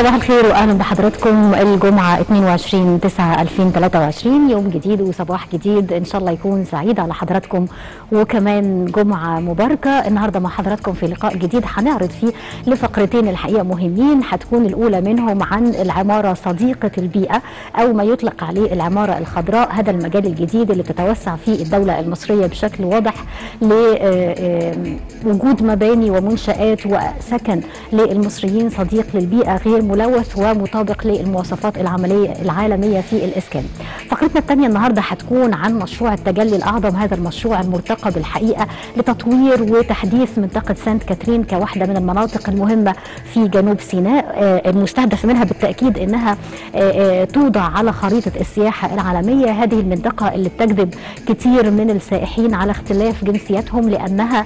صباح الخير واهلا بحضراتكم الجمعه 22 9 2023 يوم جديد وصباح جديد ان شاء الله يكون سعيد على حضراتكم وكمان جمعه مباركه النهارده مع حضراتكم في لقاء جديد هنعرض فيه لفقرتين الحقيقه مهمين هتكون الاولى منهم عن العماره صديقه البيئه او ما يطلق عليه العماره الخضراء هذا المجال الجديد اللي بتتوسع فيه الدوله المصريه بشكل واضح لوجود مباني ومنشات وسكن للمصريين صديق للبيئه غير ملوث ومطابق للمواصفات العمليه العالميه في الاسكان. فقرتنا الثانيه النهارده هتكون عن مشروع التجلي الاعظم هذا المشروع المرتقب الحقيقه لتطوير وتحديث منطقه سانت كاترين كواحده من المناطق المهمه في جنوب سيناء المستهدف منها بالتاكيد انها توضع على خريطه السياحه العالميه هذه المنطقه اللي بتجذب كثير من السائحين على اختلاف جنسياتهم لانها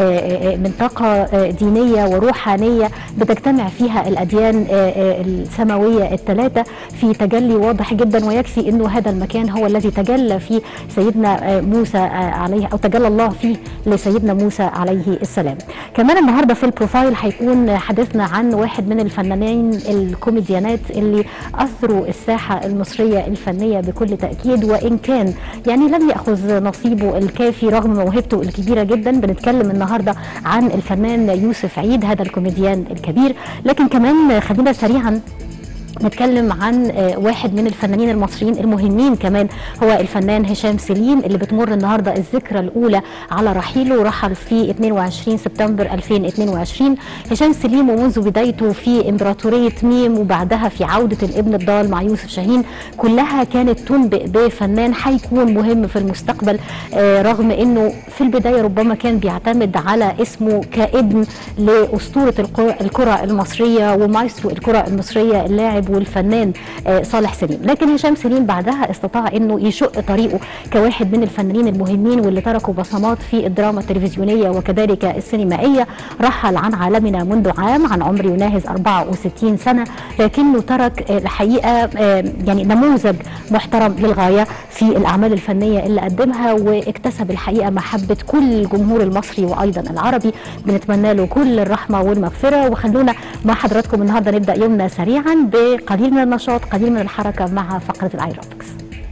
منطقه دينيه وروحانيه بتجتمع فيها الاديان السماويه الثلاثه في تجلي واضح جدا ويكفي انه هذا المكان هو الذي تجلى فيه سيدنا موسى عليه او تجلى الله فيه لسيدنا موسى عليه السلام. كمان النهارده في البروفايل هيكون حديثنا عن واحد من الفنانين الكوميديانات اللي اثروا الساحه المصريه الفنيه بكل تاكيد وان كان يعني لم ياخذ نصيبه الكافي رغم موهبته الكبيره جدا بنتكلم النهارده عن الفنان يوسف عيد هذا الكوميديان الكبير لكن كمان خلينا سريعا نتكلم عن واحد من الفنانين المصريين المهمين كمان هو الفنان هشام سليم اللي بتمر النهارده الذكرى الاولى على رحيله رحل في 22 سبتمبر 2022 هشام سليم ومنذ بدايته في امبراطوريه ميم وبعدها في عوده الابن الضال مع يوسف شاهين كلها كانت تنبئ بفنان هيكون مهم في المستقبل رغم انه في البدايه ربما كان بيعتمد على اسمه كابن لاسطوره الكره المصريه ومايسترو الكره المصريه اللاعب والفنان صالح سليم لكن هشام سليم بعدها استطاع انه يشق طريقه كواحد من الفنانين المهمين واللي تركوا بصمات في الدراما التلفزيونيه وكذلك السينمائيه رحل عن عالمنا منذ عام عن عمر يناهز 64 سنه لكنه ترك الحقيقه يعني نموذج محترم للغايه في الاعمال الفنيه اللي قدمها واكتسب الحقيقه محبه كل الجمهور المصري وايضا العربي بنتمنى له كل الرحمه والمغفره وخلونا مع حضراتكم النهارده نبدا يومنا سريعا ب قليل من النشاط قليل من الحركة مع فقرة الايروبكس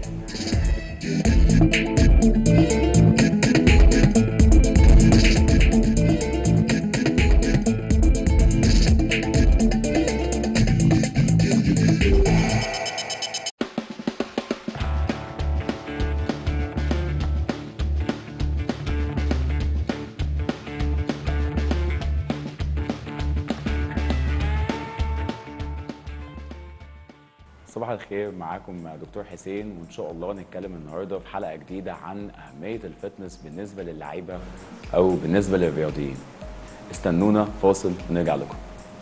صباح الخير معاكم دكتور حسين وان شاء الله نتكلم النهارده في حلقه جديده عن اهميه الفتنس بالنسبه للعيبه او بالنسبه للرياضيين استنونا فاصل ونرجع لكم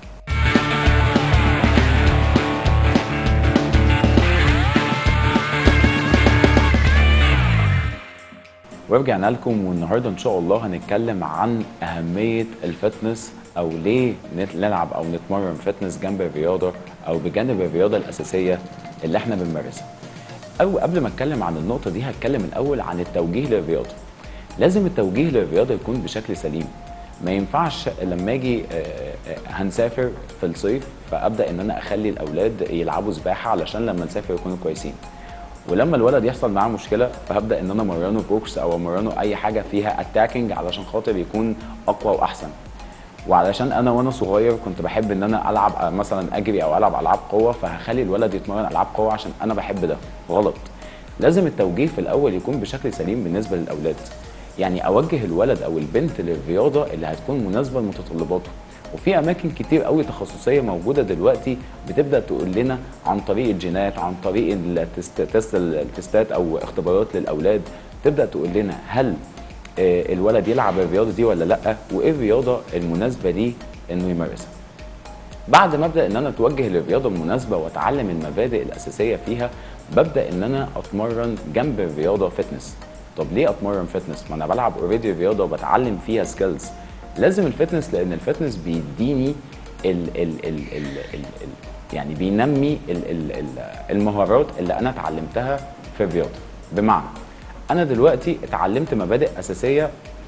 ورجعنا لكم والنهارده ان شاء الله هنتكلم عن اهميه الفتنس او ليه نلعب او نتمرن فتنس جنب الرياضه او بجانب الرياضه الاساسيه اللي احنا بنمارسها. او قبل ما اتكلم عن النقطه دي هتكلم الاول عن التوجيه للرياضه. لازم التوجيه للرياضه يكون بشكل سليم. ما ينفعش لما اجي هنسافر في الصيف فابدا ان انا اخلي الاولاد يلعبوا سباحه علشان لما نسافر يكونوا كويسين. ولما الولد يحصل معاه مشكله فهبدا ان انا امرنه بوكس او امرنه اي حاجه فيها اتاكينج علشان خاطر يكون اقوى واحسن. وعلشان انا وانا صغير كنت بحب ان انا العب مثلا اجري او العب العاب قوه فهخلي الولد يتمرن العاب قوه عشان انا بحب ده غلط لازم التوجيه في الاول يكون بشكل سليم بالنسبه للاولاد يعني اوجه الولد او البنت للرياضه اللي هتكون مناسبه لمتطلباته وفي اماكن كتير قوي تخصصيه موجوده دلوقتي بتبدا تقول لنا عن طريق الجينات عن طريق التست التستات او اختبارات للاولاد تبدا تقول لنا هل الولد يلعب الرياضه دي ولا لا وايه الرياضه المناسبه ليه انه يمارسها بعد ما ابدا ان انا اتوجه للرياضه المناسبه واتعلم المبادئ الاساسيه فيها ببدا ان انا اتمرن جنب الرياضه فتنس طب ليه اتمرن فتنس ما انا بلعب اوريدي رياضه وبتعلم فيها سكيلز لازم الفتنس لان الفتنس بيديني ال ال ال ال ال ال يعني بينمي ال ال ال المهارات اللي انا اتعلمتها في الرياضه بمعنى انا دلوقتي اتعلمت مبادئ اساسيه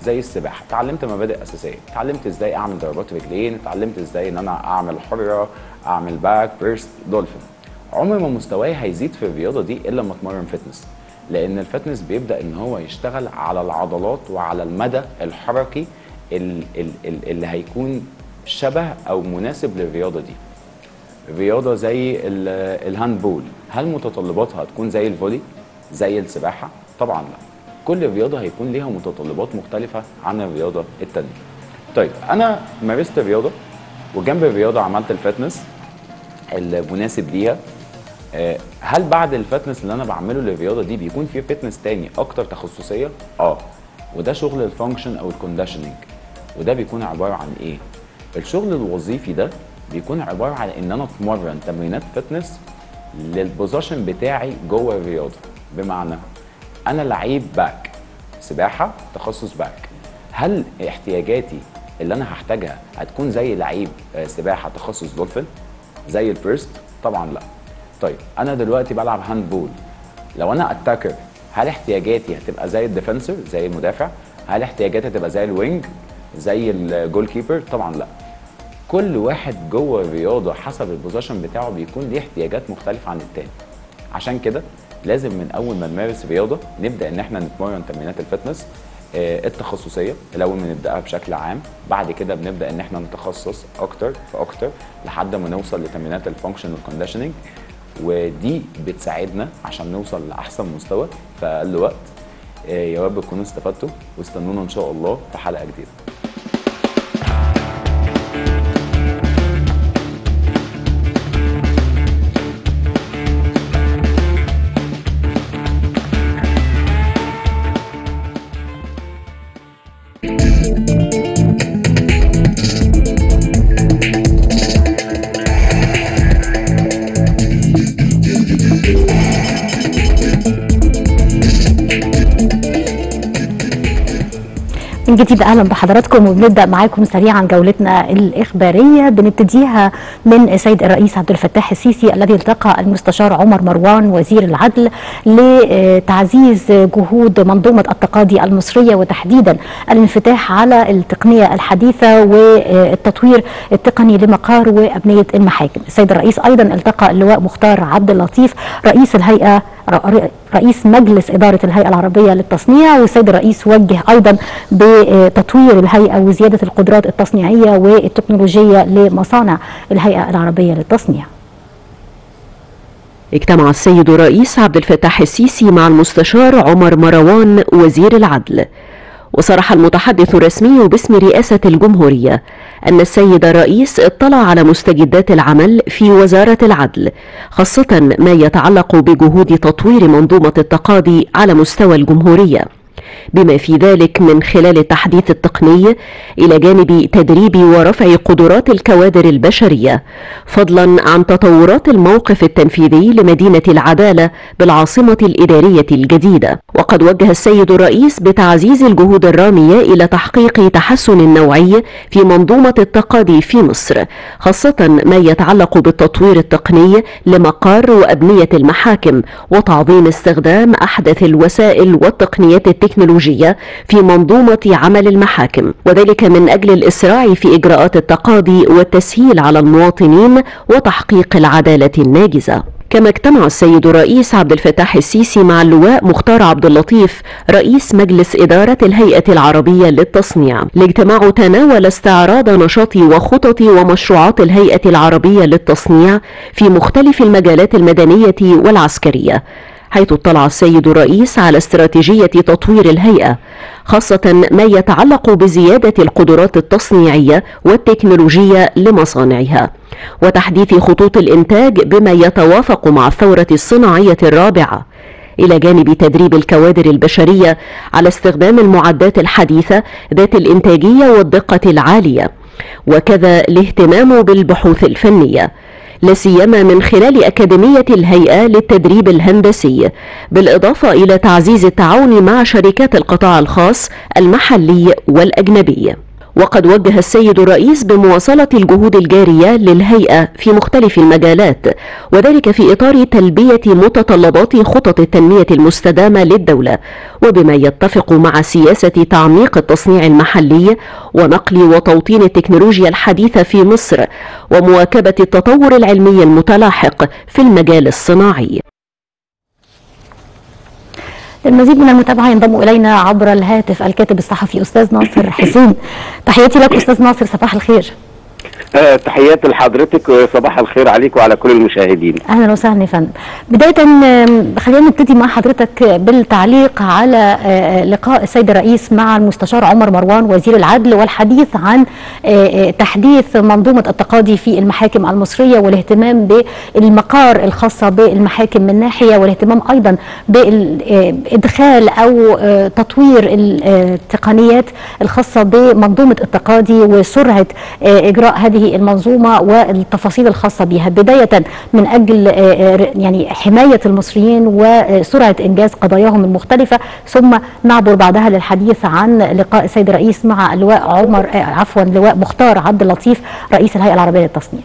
زي السباحه اتعلمت مبادئ اساسيه اتعلمت ازاي اعمل ضربات رجلين اتعلمت ازاي ان انا اعمل حره اعمل باك بيرست دولفين عمر ما مستواي هيزيد في الرياضه دي الا لما اتمرن فتنس لان الفتنس بيبدا ان هو يشتغل على العضلات وعلى المدى الحركي ال- ال- ال- اللي هيكون شبه او مناسب للرياضه دي رياضه زي ال- الهاندبول هل متطلباتها هتكون زي الفولي زي السباحه طبعا لا كل رياضه هيكون ليها متطلبات مختلفه عن الرياضه التانية طيب انا مارست الرياضه وجنب الرياضه عملت الفتنس المناسب ليها آه، هل بعد الفتنس اللي انا بعمله للرياضه دي بيكون في فتنس تاني اكتر تخصصيه اه وده شغل الفانكشن او الكونديشننج وده بيكون عباره عن ايه الشغل الوظيفي ده بيكون عباره عن ان انا اتمرن تمرينات فتنس للبوزيشن بتاعي جوه الرياضه بمعنى انا لعيب باك سباحه تخصص باك هل احتياجاتي اللي انا هحتاجها هتكون زي لعيب آه، سباحه تخصص دولفين زي البيرست طبعا لا طيب انا دلوقتي بلعب هاند بول لو انا اتاكر هل احتياجاتي هتبقى زي الديفنسر زي المدافع هل احتياجاتي هتبقى زي الوينج زي الجول كيبر طبعا لا كل واحد جوه الرياضه حسب البوزيشن بتاعه بيكون ليه احتياجات مختلفه عن التاني عشان كده لازم من اول ما نمارس رياضه نبدا ان احنا نتمرن تمرينات الفتنس آه، التخصصيه الاول بنبداها بشكل عام بعد كده بنبدا ان احنا نتخصص اكتر فاكتر لحد ما نوصل لتمرينات الفانكشن والكونديشننج ودي بتساعدنا عشان نوصل لاحسن مستوى في اقل وقت آه، يا رب تكونوا استفدتوا واستنونا ان شاء الله في حلقه جديده من جديد اهلا بحضراتكم وبنبدا معاكم سريعا جولتنا الاخباريه بنبتديها من السيد الرئيس عبد الفتاح السيسي الذي التقى المستشار عمر مروان وزير العدل لتعزيز جهود منظومه التقاضي المصريه وتحديدا الانفتاح على التقنيه الحديثه والتطوير التقني لمقار وابنيه المحاكم. السيد الرئيس ايضا التقى اللواء مختار عبد اللطيف رئيس الهيئه رئيس مجلس إدارة الهيئة العربية للتصنيع والسيد الرئيس وجه أيضا بتطوير الهيئة وزيادة القدرات التصنيعية والتكنولوجية لمصانع الهيئة العربية للتصنيع اجتمع السيد الرئيس عبد الفتاح السيسي مع المستشار عمر مروان وزير العدل وصرح المتحدث الرسمي باسم رئاسة الجمهورية أن السيد الرئيس اطلع على مستجدات العمل في وزارة العدل خاصة ما يتعلق بجهود تطوير منظومة التقاضي على مستوى الجمهورية بما في ذلك من خلال التحديث التقني الى جانب تدريب ورفع قدرات الكوادر البشريه فضلا عن تطورات الموقف التنفيذي لمدينه العداله بالعاصمه الاداريه الجديده وقد وجه السيد الرئيس بتعزيز الجهود الراميه الى تحقيق تحسن نوعي في منظومه التقاضي في مصر خاصه ما يتعلق بالتطوير التقني لمقار وابنيه المحاكم وتعظيم استخدام احدث الوسائل والتقنيات التكنولوجية في منظومة عمل المحاكم وذلك من أجل الإسراع في إجراءات التقاضي والتسهيل على المواطنين وتحقيق العدالة الناجزة كما اجتمع السيد الرئيس عبد الفتاح السيسي مع اللواء مختار عبد اللطيف رئيس مجلس إدارة الهيئة العربية للتصنيع الاجتماع تناول استعراض نشاط وخطط ومشروعات الهيئة العربية للتصنيع في مختلف المجالات المدنية والعسكرية حيث اطلع السيد الرئيس على استراتيجية تطوير الهيئة خاصة ما يتعلق بزيادة القدرات التصنيعية والتكنولوجية لمصانعها وتحديث خطوط الإنتاج بما يتوافق مع الثورة الصناعية الرابعة إلى جانب تدريب الكوادر البشرية على استخدام المعدات الحديثة ذات الإنتاجية والدقة العالية وكذا الاهتمام بالبحوث الفنيه لا سيما من خلال أكاديمية الهيئة للتدريب الهندسي بالإضافة إلى تعزيز التعاون مع شركات القطاع الخاص المحلي والأجنبي وقد وجه السيد الرئيس بمواصلة الجهود الجارية للهيئة في مختلف المجالات وذلك في إطار تلبية متطلبات خطط التنمية المستدامة للدولة وبما يتفق مع سياسة تعميق التصنيع المحلي ونقل وتوطين التكنولوجيا الحديثة في مصر ومواكبة التطور العلمي المتلاحق في المجال الصناعي للمزيد من المتابعة ينضم إلينا عبر الهاتف الكاتب الصحفي أستاذ ناصر حسين تحياتي لك أستاذ ناصر صباح الخير آه، تحياتي لحضرتك وصباح الخير عليك وعلى كل المشاهدين اهلا وسهلا يا فندم بدايه آم، خلينا نبتدي مع حضرتك بالتعليق على آه، لقاء السيد الرئيس مع المستشار عمر مروان وزير العدل والحديث عن آه، آه، تحديث منظومه التقاضي في المحاكم المصريه والاهتمام بالمقار الخاصه بالمحاكم من ناحيه والاهتمام ايضا بادخال او آه، تطوير التقنيات الخاصه بمنظومه التقاضي وسرعه آه، اجراء هذه المنظومه والتفاصيل الخاصه بها بدايه من اجل آه، آه، يعني حمايه المصريين وسرعه انجاز قضاياهم المختلفه ثم نعبر بعدها للحديث عن لقاء السيد الرئيس مع اللواء عمر آه، عفوا اللواء مختار عبد اللطيف رئيس الهيئه العربيه للتصنيع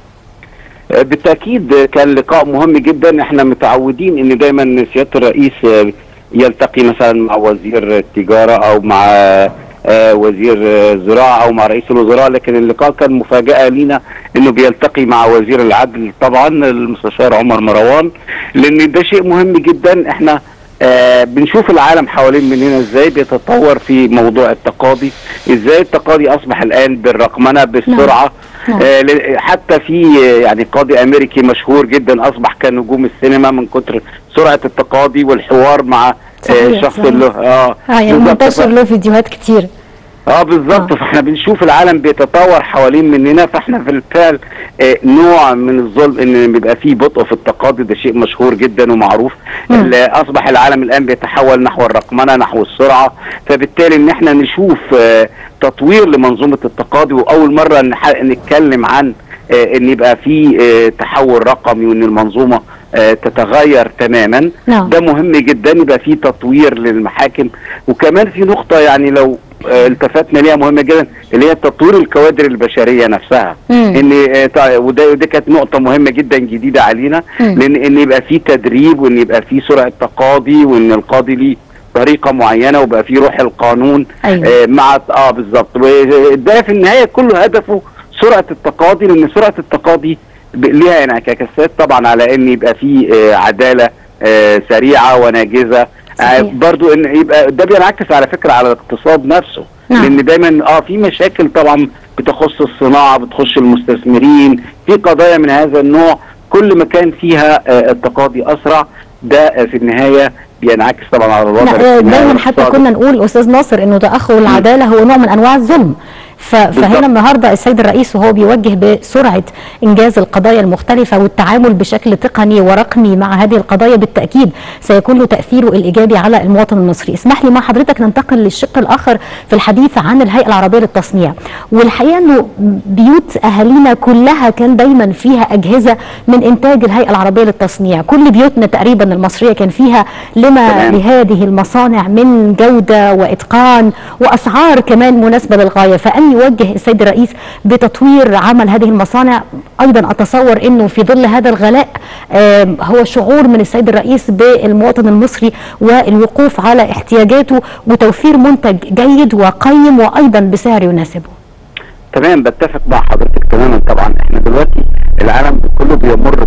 آه، بالتاكيد كان لقاء مهم جدا احنا متعودين ان دايما سياده الرئيس آه، يلتقي مثلا مع وزير التجاره او مع آه، وزير آه، الزراعه او مع رئيس الوزراء لكن اللقاء كان مفاجاه لينا انه بيلتقي مع وزير العدل طبعا المستشار عمر مروان لان ده شيء مهم جدا احنا آه بنشوف العالم حوالين مننا ازاي بيتطور في موضوع التقاضي ازاي التقاضي اصبح الان بالرقمنه بالسرعه نعم. آه ل- حتى في آه، يعني قاضي امريكي مشهور جدا اصبح كنجوم السينما من كتر سرعه التقاضي والحوار مع آه صحيح، شخص صحيح. اللي اه اه يعني بالظبط. منتشر له فيديوهات كتير اه بالظبط آه. فاحنا بنشوف العالم بيتطور حوالين مننا فاحنا في الفعل آه نوع من الظلم ان بيبقى فيه بطء في التقاضي ده شيء مشهور جدا ومعروف مم. ال- اصبح العالم الان بيتحول نحو الرقمنه نحو السرعه فبالتالي ان احنا نشوف آه تطوير لمنظومه التقاضي واول مره نح- نتكلم عن آه ان يبقى في آه تحول رقمي وان المنظومه آه تتغير تماما نعم. ده مهم جدا يبقى في تطوير للمحاكم وكمان في نقطة يعني لو آه، التفتنا ليها مهمة جدا اللي هي تطوير الكوادر البشرية نفسها مم. ان آه، تع- وده ودي كانت نقطة مهمة جدا جديدة علينا مم. لان ان يبقى في تدريب وان يبقى في سرعة تقاضي وان القاضي ليه طريقة معينة وبقى في روح القانون أيوة. آه، مع اه بالظبط وده في النهاية كله هدفه سرعة التقاضي لان سرعة التقاضي ب- ليها انعكاسات طبعا على ان يبقى في آه، عدالة آه، سريعة وناجزة صحيح. آه، برضو ان يبقى ده بينعكس على فكره على الاقتصاد نفسه نعم. لان دايما اه في مشاكل طبعا بتخص الصناعه بتخش المستثمرين في قضايا من هذا النوع كل ما كان فيها آه التقاضي اسرع ده آه، في النهايه بينعكس طبعا على الوضع لا الاجتماعي دايما حتى والاقتصادي. كنا نقول استاذ ناصر انه تاخر العداله هو نوع من انواع الظلم ف- فهنا بالضبط. النهارده السيد الرئيس وهو بيوجه بسرعه انجاز القضايا المختلفه والتعامل بشكل تقني ورقمي مع هذه القضايا بالتاكيد سيكون له تاثيره الايجابي على المواطن المصري اسمح لي مع حضرتك ننتقل للشق الاخر في الحديث عن الهيئه العربيه للتصنيع والحقيقه انه بيوت اهالينا كلها كان دايما فيها اجهزه من انتاج الهيئه العربيه للتصنيع كل بيوتنا تقريبا المصريه كان فيها لما تمام. لهذه المصانع من جودة وإتقان وأسعار كمان مناسبة للغاية فأن يوجه السيد الرئيس بتطوير عمل هذه المصانع أيضا أتصور أنه في ظل هذا الغلاء آم، هو شعور من السيد الرئيس بالمواطن المصري والوقوف على احتياجاته وتوفير منتج جيد وقيم وأيضا بسعر يناسبه تمام بتفق مع حضرتك تماما طبعا احنا دلوقتي العالم كله بيمر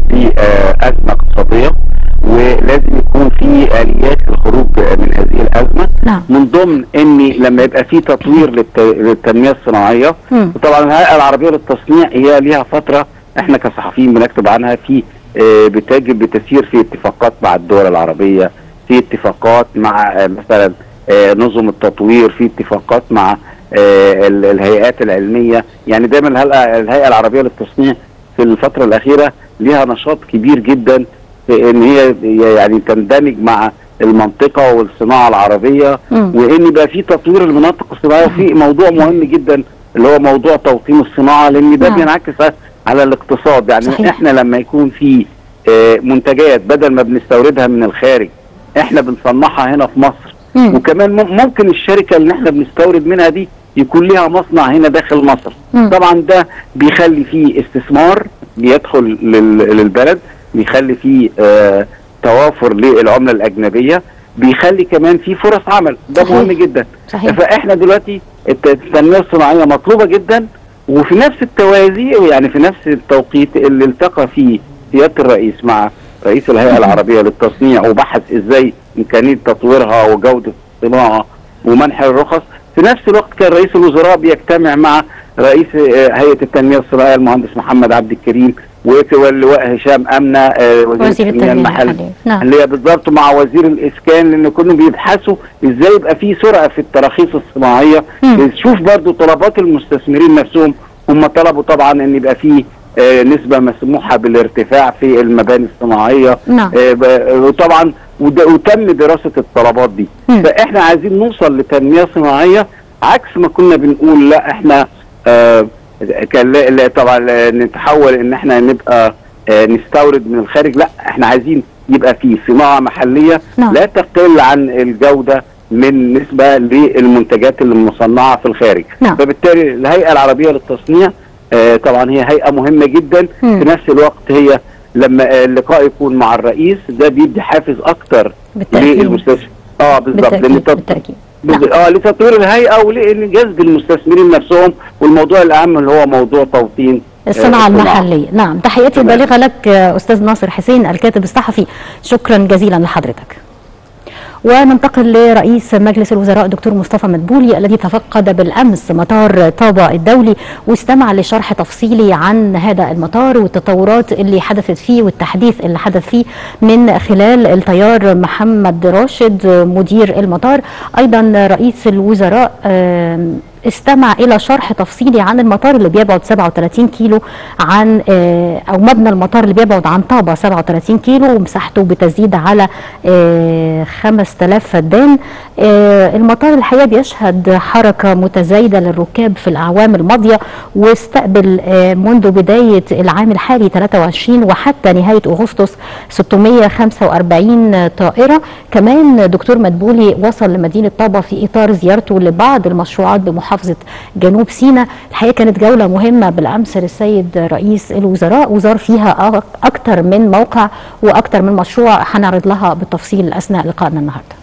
بأزمة اقتصادية ولازم يكون في آليات للخروج من هذه الأزمة نعم. من ضمن ان لما يبقى في تطوير للت- للتنمية الصناعية مم. وطبعا الهيئة العربية للتصنيع هي ليها فترة احنا كصحفيين بنكتب عنها في آه، بتجب بتسير في اتفاقات مع الدول العربية في اتفاقات مع آه، مثلا آه، نظم التطوير في اتفاقات مع آه، ال- الهيئات العلمية يعني دايما الهيئة الهيئة العربية للتصنيع في الفترة الأخيرة ليها نشاط كبير جدا في ان هي يعني تندمج مع المنطقة والصناعة العربية مم. وان يبقى في تطوير المناطق الصناعية وفي موضوع مهم جدا اللي هو موضوع توطين الصناعة لان ده نعم. بينعكس على الاقتصاد يعني صحيح. احنا لما يكون في آه، منتجات بدل ما بنستوردها من الخارج احنا بنصنعها هنا في مصر مم. وكمان مم- ممكن الشركة اللي احنا بنستورد منها دي يكون ليها مصنع هنا داخل مصر مم. طبعا ده بيخلي فيه استثمار بيدخل لل- للبلد بيخلي فيه آه توافر للعمله الاجنبيه بيخلي كمان فيه فرص عمل ده صحيح. مهم جدا صحيح فاحنا دلوقتي الت- التنميه الصناعيه مطلوبه جدا وفي نفس التوازي يعني في نفس التوقيت اللي التقى فيه سياده الرئيس مع رئيس الهيئه العربيه للتصنيع وبحث ازاي امكانيه تطويرها وجوده الصناعه ومنح الرخص في نفس الوقت كان رئيس الوزراء بيجتمع مع رئيس آه، هيئه التنميه الصناعيه المهندس محمد عبد الكريم واللواء هشام امنه آه، وزير وزير التنميه التنميه المحليه المحليه نعم اللي هي بالظبط مع وزير الاسكان لان كانوا بيبحثوا ازاي يبقى في سرعه في التراخيص الصناعيه مم. شوف برضو طلبات المستثمرين نفسهم هم طلبوا طبعا ان يبقى في آه، نسبه مسموحه بالارتفاع في المباني الصناعيه نعم آه، ب- وطبعا وده- وتم دراسه الطلبات دي مم. فاحنا عايزين نوصل لتنميه صناعيه عكس ما كنا بنقول لا احنا آه كان لا لا طبعا لا نتحول ان احنا نبقى آه نستورد من الخارج لا احنا عايزين يبقى في صناعه محليه نعم. لا تقل عن الجوده من نسبه للمنتجات المصنعه في الخارج نعم. فبالتالي الهيئه العربيه للتصنيع آه طبعا هي هيئه مهمه جدا مم. في نفس الوقت هي لما آه، اللقاء يكون مع الرئيس ده بيدي حافز اكتر بالتاكيد للمستثمر اه بالظبط لان بالتاكيد تط- بالتاكيد نعم. بز- اه لتطوير الهيئه ولجذب المستثمرين نفسهم والموضوع الاهم اللي هو موضوع توطين آه، الصناعة المحلية نعم تحياتي تمام. البالغة لك آه، أستاذ ناصر حسين الكاتب الصحفي شكرا جزيلا لحضرتك وننتقل لرئيس مجلس الوزراء دكتور مصطفى مدبولي الذي تفقد بالامس مطار طابا الدولي واستمع لشرح تفصيلي عن هذا المطار والتطورات اللي حدثت فيه والتحديث اللي حدث فيه من خلال الطيار محمد راشد مدير المطار ايضا رئيس الوزراء آم، استمع الى شرح تفصيلي عن المطار اللي بيبعد 37 كيلو عن آه، او مبنى المطار اللي بيبعد عن طابا 37 كيلو ومساحته بتزيد على آه، 5000 فدان آه، المطار الحقيقه بيشهد حركه متزايده للركاب في الاعوام الماضيه واستقبل آه، منذ بدايه العام الحالي 23 وحتى نهايه اغسطس 645 طائره كمان دكتور مدبولي وصل لمدينه طابا في اطار زيارته لبعض المشروعات بمحافظه جنوب سيناء الحقيقه كانت جوله مهمه بالامس للسيد رئيس الوزراء وزار فيها أك- اكتر من موقع واكتر من مشروع هنعرض لها بالتفصيل اثناء لقائنا النهارده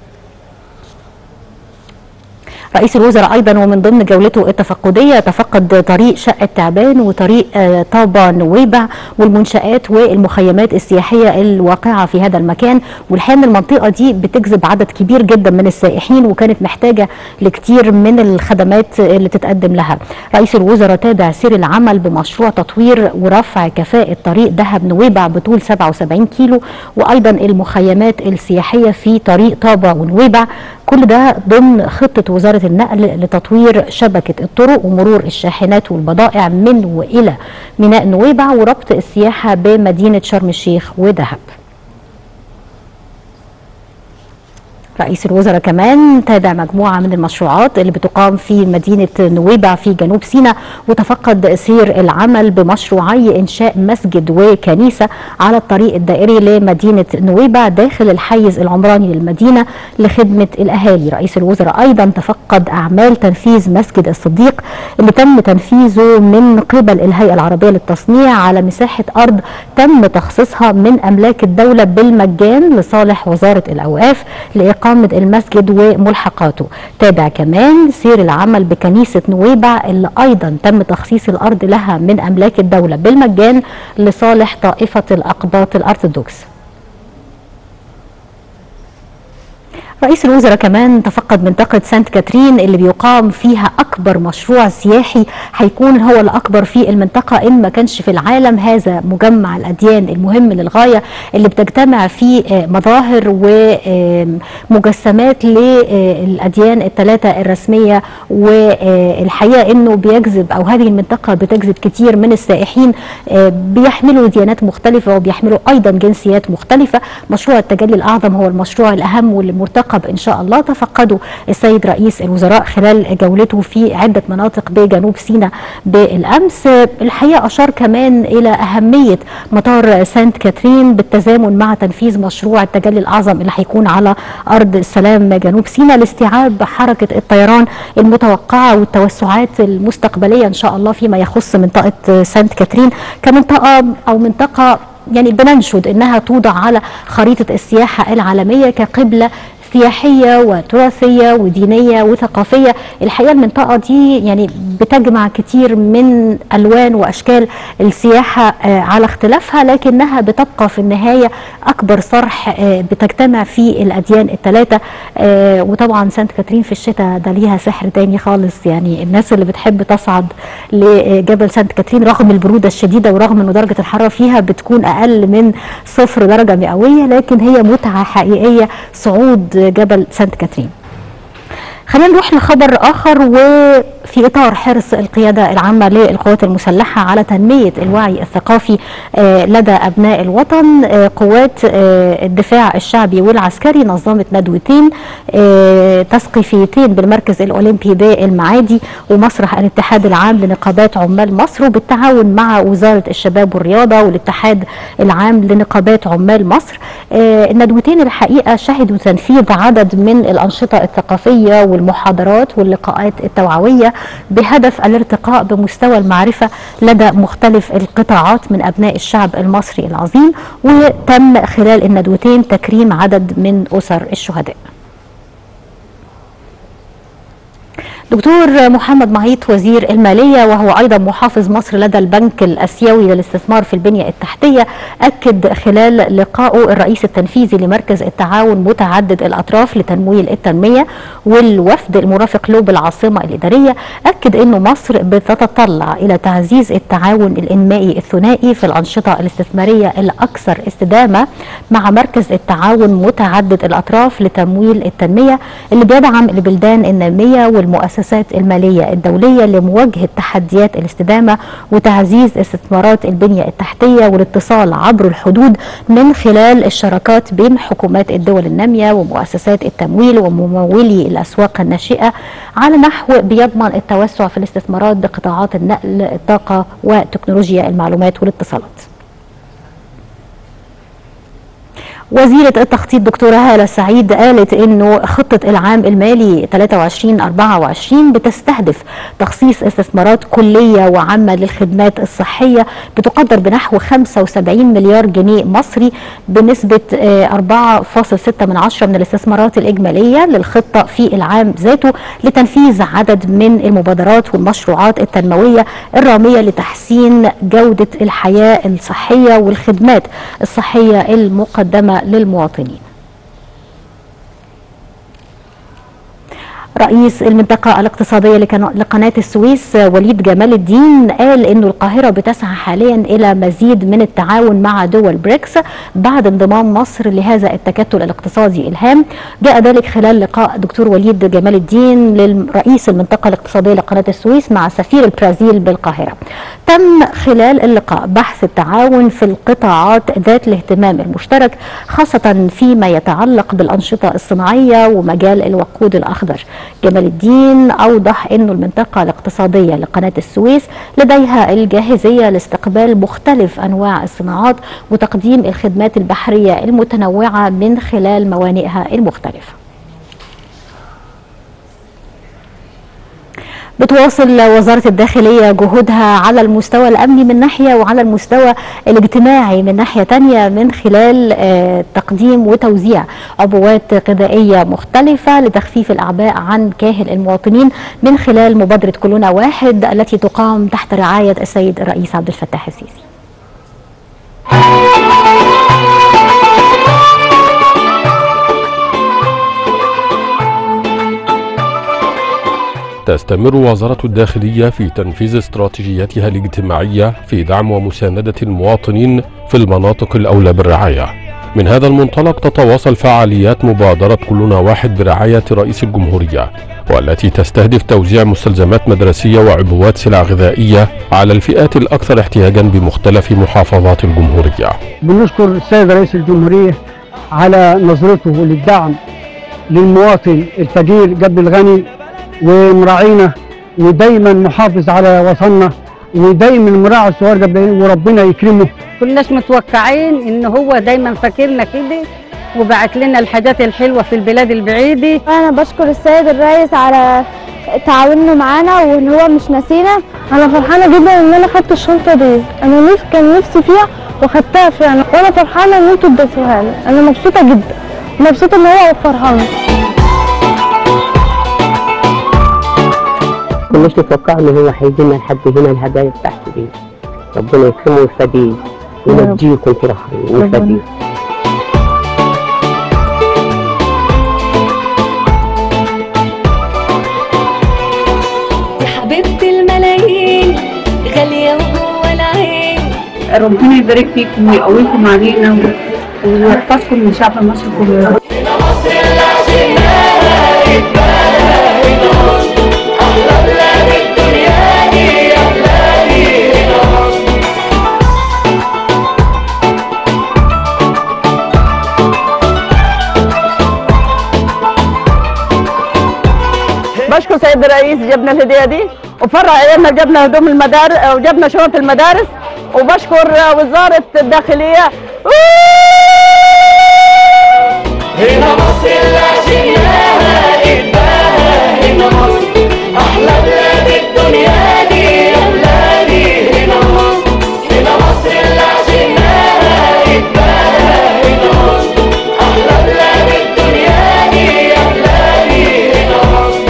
رئيس الوزراء ايضا ومن ضمن جولته التفقديه تفقد طريق شقه تعبان وطريق آه، طابا نويبع والمنشات والمخيمات السياحيه الواقعه في هذا المكان والحقيقه ان المنطقه دي بتجذب عدد كبير جدا من السائحين وكانت محتاجه لكتير من الخدمات اللي تتقدم لها. رئيس الوزراء تابع سير العمل بمشروع تطوير ورفع كفاءه طريق دهب نويبع بطول 77 كيلو وايضا المخيمات السياحيه في طريق طابا ونويبع كل ده ضمن خطة وزارة النقل لتطوير شبكة الطرق ومرور الشاحنات والبضائع من وإلى ميناء نويبع وربط السياحة بمدينة شرم الشيخ ودهب رئيس الوزراء كمان تابع مجموعة من المشروعات اللي بتقام في مدينة نويبع في جنوب سيناء وتفقد سير العمل بمشروعي إنشاء مسجد وكنيسة على الطريق الدائري لمدينة نويبع داخل الحيز العمراني للمدينة لخدمة الأهالي رئيس الوزراء أيضا تفقد أعمال تنفيذ مسجد الصديق اللي تم تنفيذه من قبل الهيئة العربية للتصنيع على مساحة أرض تم تخصيصها من أملاك الدولة بالمجان لصالح وزارة الأوقاف لإقامة المسجد وملحقاته تابع كمان سير العمل بكنيسة نويبع اللي أيضا تم تخصيص الأرض لها من أملاك الدولة بالمجان لصالح طائفة الأقباط الأرثوذكس رئيس الوزراء كمان تفقد منطقة سانت كاترين اللي بيقام فيها أكبر مشروع سياحي هيكون هو الأكبر في المنطقة إن ما كانش في العالم هذا مجمع الأديان المهم للغاية اللي بتجتمع فيه آه، مظاهر ومجسمات للأديان الثلاثة الرسمية والحقيقة إنه بيجذب أو هذه المنطقة بتجذب كتير من السائحين آه، بيحملوا ديانات مختلفة وبيحملوا أيضا جنسيات مختلفة مشروع التجلي الأعظم هو المشروع الأهم واللي مرتقي للقب إن شاء الله تفقده السيد رئيس الوزراء خلال جولته في عدة مناطق بجنوب سيناء بالأمس الحقيقة أشار كمان إلى أهمية مطار سانت كاترين بالتزامن مع تنفيذ مشروع التجلي الأعظم اللي هيكون على أرض السلام جنوب سيناء لاستيعاب حركة الطيران المتوقعة والتوسعات المستقبلية إن شاء الله فيما يخص منطقة سانت كاترين كمنطقة أو منطقة يعني بننشد انها توضع على خريطه السياحه العالميه كقبله سياحيه وتراثيه ودينيه وثقافيه الحقيقه المنطقه دي يعني بتجمع كتير من الوان واشكال السياحه على اختلافها لكنها بتبقى في النهايه اكبر صرح بتجتمع فيه الاديان الثلاثه وطبعا سانت كاترين في الشتاء ده ليها سحر تاني خالص يعني الناس اللي بتحب تصعد لجبل سانت كاترين رغم البروده الشديده ورغم انه درجه الحراره فيها بتكون اقل من صفر درجه مئويه لكن هي متعه حقيقيه صعود جبل سانت كاترين خلينا نروح لخبر اخر وفي اطار حرص القياده العامه للقوات المسلحه على تنميه الوعي الثقافي لدى ابناء الوطن قوات الدفاع الشعبي والعسكري نظمت ندوتين تثقيفيتين بالمركز الاولمبي بالمعادي ومسرح الاتحاد العام لنقابات عمال مصر وبالتعاون مع وزاره الشباب والرياضه والاتحاد العام لنقابات عمال مصر الندوتين الحقيقه شهدوا تنفيذ عدد من الانشطه الثقافيه والمحاضرات واللقاءات التوعوية بهدف الارتقاء بمستوى المعرفة لدى مختلف القطاعات من أبناء الشعب المصري العظيم وتم خلال الندوتين تكريم عدد من أسر الشهداء دكتور محمد معيط وزير المالية وهو أيضا محافظ مصر لدى البنك الأسيوي للاستثمار في البنية التحتية أكد خلال لقائه الرئيس التنفيذي لمركز التعاون متعدد الأطراف لتمويل التنمية والوفد المرافق له بالعاصمة الإدارية أكد أن مصر بتتطلع إلى تعزيز التعاون الإنمائي الثنائي في الأنشطة الاستثمارية الأكثر استدامة مع مركز التعاون متعدد الأطراف لتمويل التنمية اللي بيدعم البلدان النامية والمؤسسات المؤسسات المالية الدولية لمواجهة تحديات الاستدامة وتعزيز استثمارات البنية التحتية والاتصال عبر الحدود من خلال الشراكات بين حكومات الدول النامية ومؤسسات التمويل وممولي الأسواق الناشئة على نحو بيضمن التوسع في الاستثمارات بقطاعات النقل الطاقة وتكنولوجيا المعلومات والاتصالات وزيرة التخطيط دكتورة هالة سعيد قالت انه خطة العام المالي 23-24 بتستهدف تخصيص استثمارات كلية وعامة للخدمات الصحية بتقدر بنحو 75 مليار جنيه مصري بنسبة 4.6 من عشرة من الاستثمارات الإجمالية للخطة في العام ذاته لتنفيذ عدد من المبادرات والمشروعات التنموية الرامية لتحسين جودة الحياة الصحية والخدمات الصحية المقدمة للمواطنين رئيس المنطقة الاقتصادية لقناة السويس وليد جمال الدين قال أن القاهرة بتسعى حاليا إلى مزيد من التعاون مع دول بريكس بعد انضمام مصر لهذا التكتل الاقتصادي الهام جاء ذلك خلال لقاء دكتور وليد جمال الدين لرئيس المنطقة الاقتصادية لقناة السويس مع سفير البرازيل بالقاهرة تم خلال اللقاء بحث التعاون في القطاعات ذات الاهتمام المشترك خاصة فيما يتعلق بالأنشطة الصناعية ومجال الوقود الأخضر جمال الدين أوضح أن المنطقة الاقتصادية لقناة السويس لديها الجاهزية لاستقبال مختلف أنواع الصناعات وتقديم الخدمات البحرية المتنوعة من خلال موانئها المختلفة بتواصل وزارة الداخلية جهودها على المستوى الأمني من ناحية وعلى المستوى الاجتماعي من ناحية تانية من خلال تقديم وتوزيع عبوات غذائية مختلفة لتخفيف الأعباء عن كاهل المواطنين من خلال مبادرة كلنا واحد التي تقام تحت رعاية السيد الرئيس عبد الفتاح السيسي تستمر وزارة الداخلية في تنفيذ استراتيجيتها الاجتماعية في دعم ومساندة المواطنين في المناطق الأولى بالرعاية. من هذا المنطلق تتواصل فعاليات مبادرة كلنا واحد برعاية رئيس الجمهورية والتي تستهدف توزيع مستلزمات مدرسية وعبوات سلع غذائية على الفئات الأكثر احتياجا بمختلف محافظات الجمهورية. بنشكر السيد رئيس الجمهورية على نظرته للدعم للمواطن الفقير قبل الغني ومراعينا ودايما محافظ على وطننا ودايما مراعي الصغار قبل وربنا يكرمه كناش متوقعين ان هو دايما فاكرنا كده وبعت لنا الحاجات الحلوه في البلاد البعيده انا بشكر السيد الرئيس على تعاونه معانا وان هو مش ناسينا انا فرحانه جدا ان انا خدت الشنطه دي انا نفسي كان نفسي فيها وخدتها فعلا وانا فرحانه ان انتوا اديتوها لي انا مبسوطه جدا مبسوطه ان هو وفرها لي كناش نتوقع ان هو هيجينا لحد هنا الهدايا بتاعته دي ربنا يكرمه ويفديه وينجيكم في رحمه ويفديه يا حبيبتي الملايين غالية وجوه العين ربنا يبارك فيكم ويقويكم علينا ويحفظكم من شعب مصر كله مصر اللي عشناها اتباهى هنا مصر أحلى بلاد الدنيا دي يا بلادي هنا مصر بشكر سيد الرئيس جبنا الهديه دي وفرع عيالنا جبنا هدوم المدارس وجبنا شنط المدارس وبشكر وزاره الداخليه هنا مصر اللي عشناها اتباهى هنا مصر أحلى بلاد الدنيا دي يا بلادي هنا مصر هنا مصر اللي عشناها اتباهى هنا مصر أحلى بلاد الدنيا دي يا بلادي هنا مصر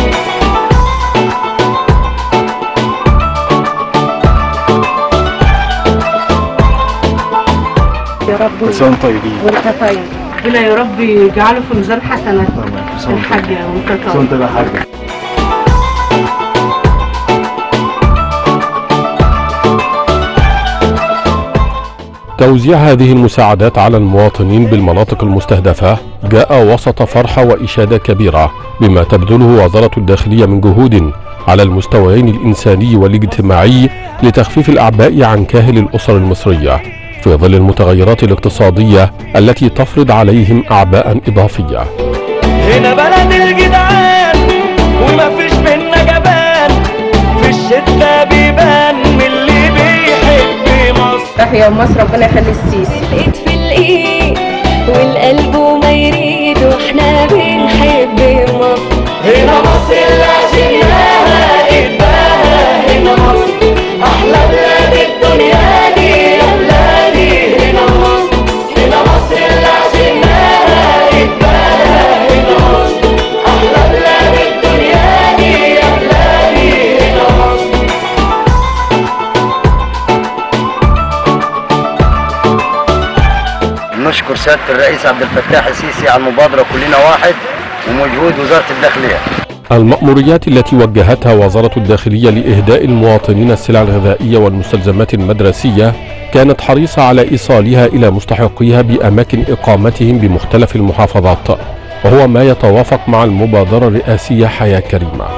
يا رب كل سنه وانتم طيبين وانت طيب ربنا يا رب يجعله في ميزان حسنات الحاجه وانت كل سنه طيب وانت طيب يا حاجه توزيع هذه المساعدات على المواطنين بالمناطق المستهدفة جاء وسط فرحة وإشادة كبيرة بما تبذله وزارة الداخلية من جهود على المستويين الإنساني والاجتماعي لتخفيف الأعباء عن كاهل الأسر المصرية في ظل المتغيرات الاقتصادية التي تفرض عليهم أعباء إضافية هنا بلد الجدعان وما فيش منا جبان في الشدة بيبان من اللي بيحب مصر تحيا مصر ربنا يخلي السيسي الايد في الايد والقلب وما يريد واحنا بنحب مصر هنا مصر اللي عشناها اتباهى هنا مصر احلى بلاد الدنيا دي يا بلادي هنا مصر هنا مصر اللي عشناها اتباهى هنا مصر احلى بلاد الدنيا دي يا بلادي هنا مصر نشكر سيادة الرئيس عبد الفتاح السيسي على المبادرة كلنا واحد ومجهود وزارة الداخلية المأموريات التي وجهتها وزارة الداخلية لإهداء المواطنين السلع الغذائية والمستلزمات المدرسية كانت حريصة على إيصالها إلى مستحقيها بأماكن إقامتهم بمختلف المحافظات وهو ما يتوافق مع المبادرة الرئاسية حياة كريمة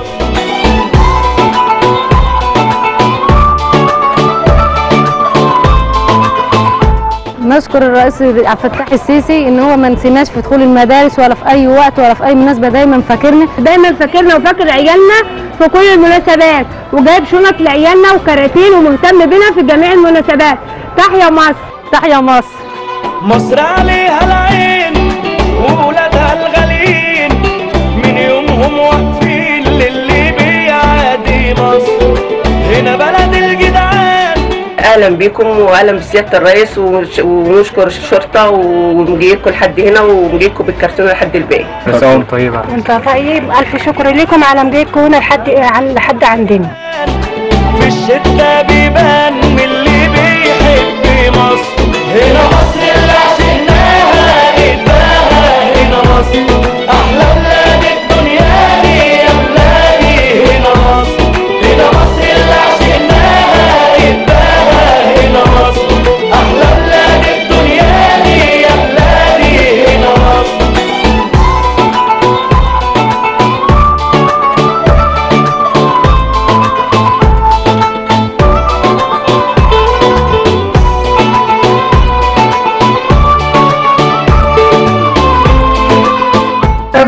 نشكر الرئيس عبد الفتاح السيسي ان هو ما نسيناش في دخول المدارس ولا في اي وقت ولا في اي مناسبه دايما فاكرنا دايما فاكرنا وفاكر عيالنا في كل المناسبات وجايب شنط لعيالنا وكراتين ومهتم بينا في جميع المناسبات تحيا مصر تحيا مصر مصر عليها العين وولادها الغاليين من يومهم واقفين للي بيعادي مصر هنا بلد الجدعان اهلا بكم واهلا بسياده الرئيس ونش- ونشكر الشرطه ونجيكم لحد هنا ونجيكم بالكرتون لحد الباقي كل سنه وانتم طيبه انت طيب الف شكر لكم على مجيئكم هنا لحد لحد عندنا في الشدة بيبان من اللي بيحب مصر هنا مصر اللي عشناها اتباهى هنا مصر أحلى بلاد الدنيا دي يا بلادي هنا مصر هنا مصر اللي عشناها اتباهى هنا مصر أحلى بلاد الدنيا دي يا بلادي هنا مصر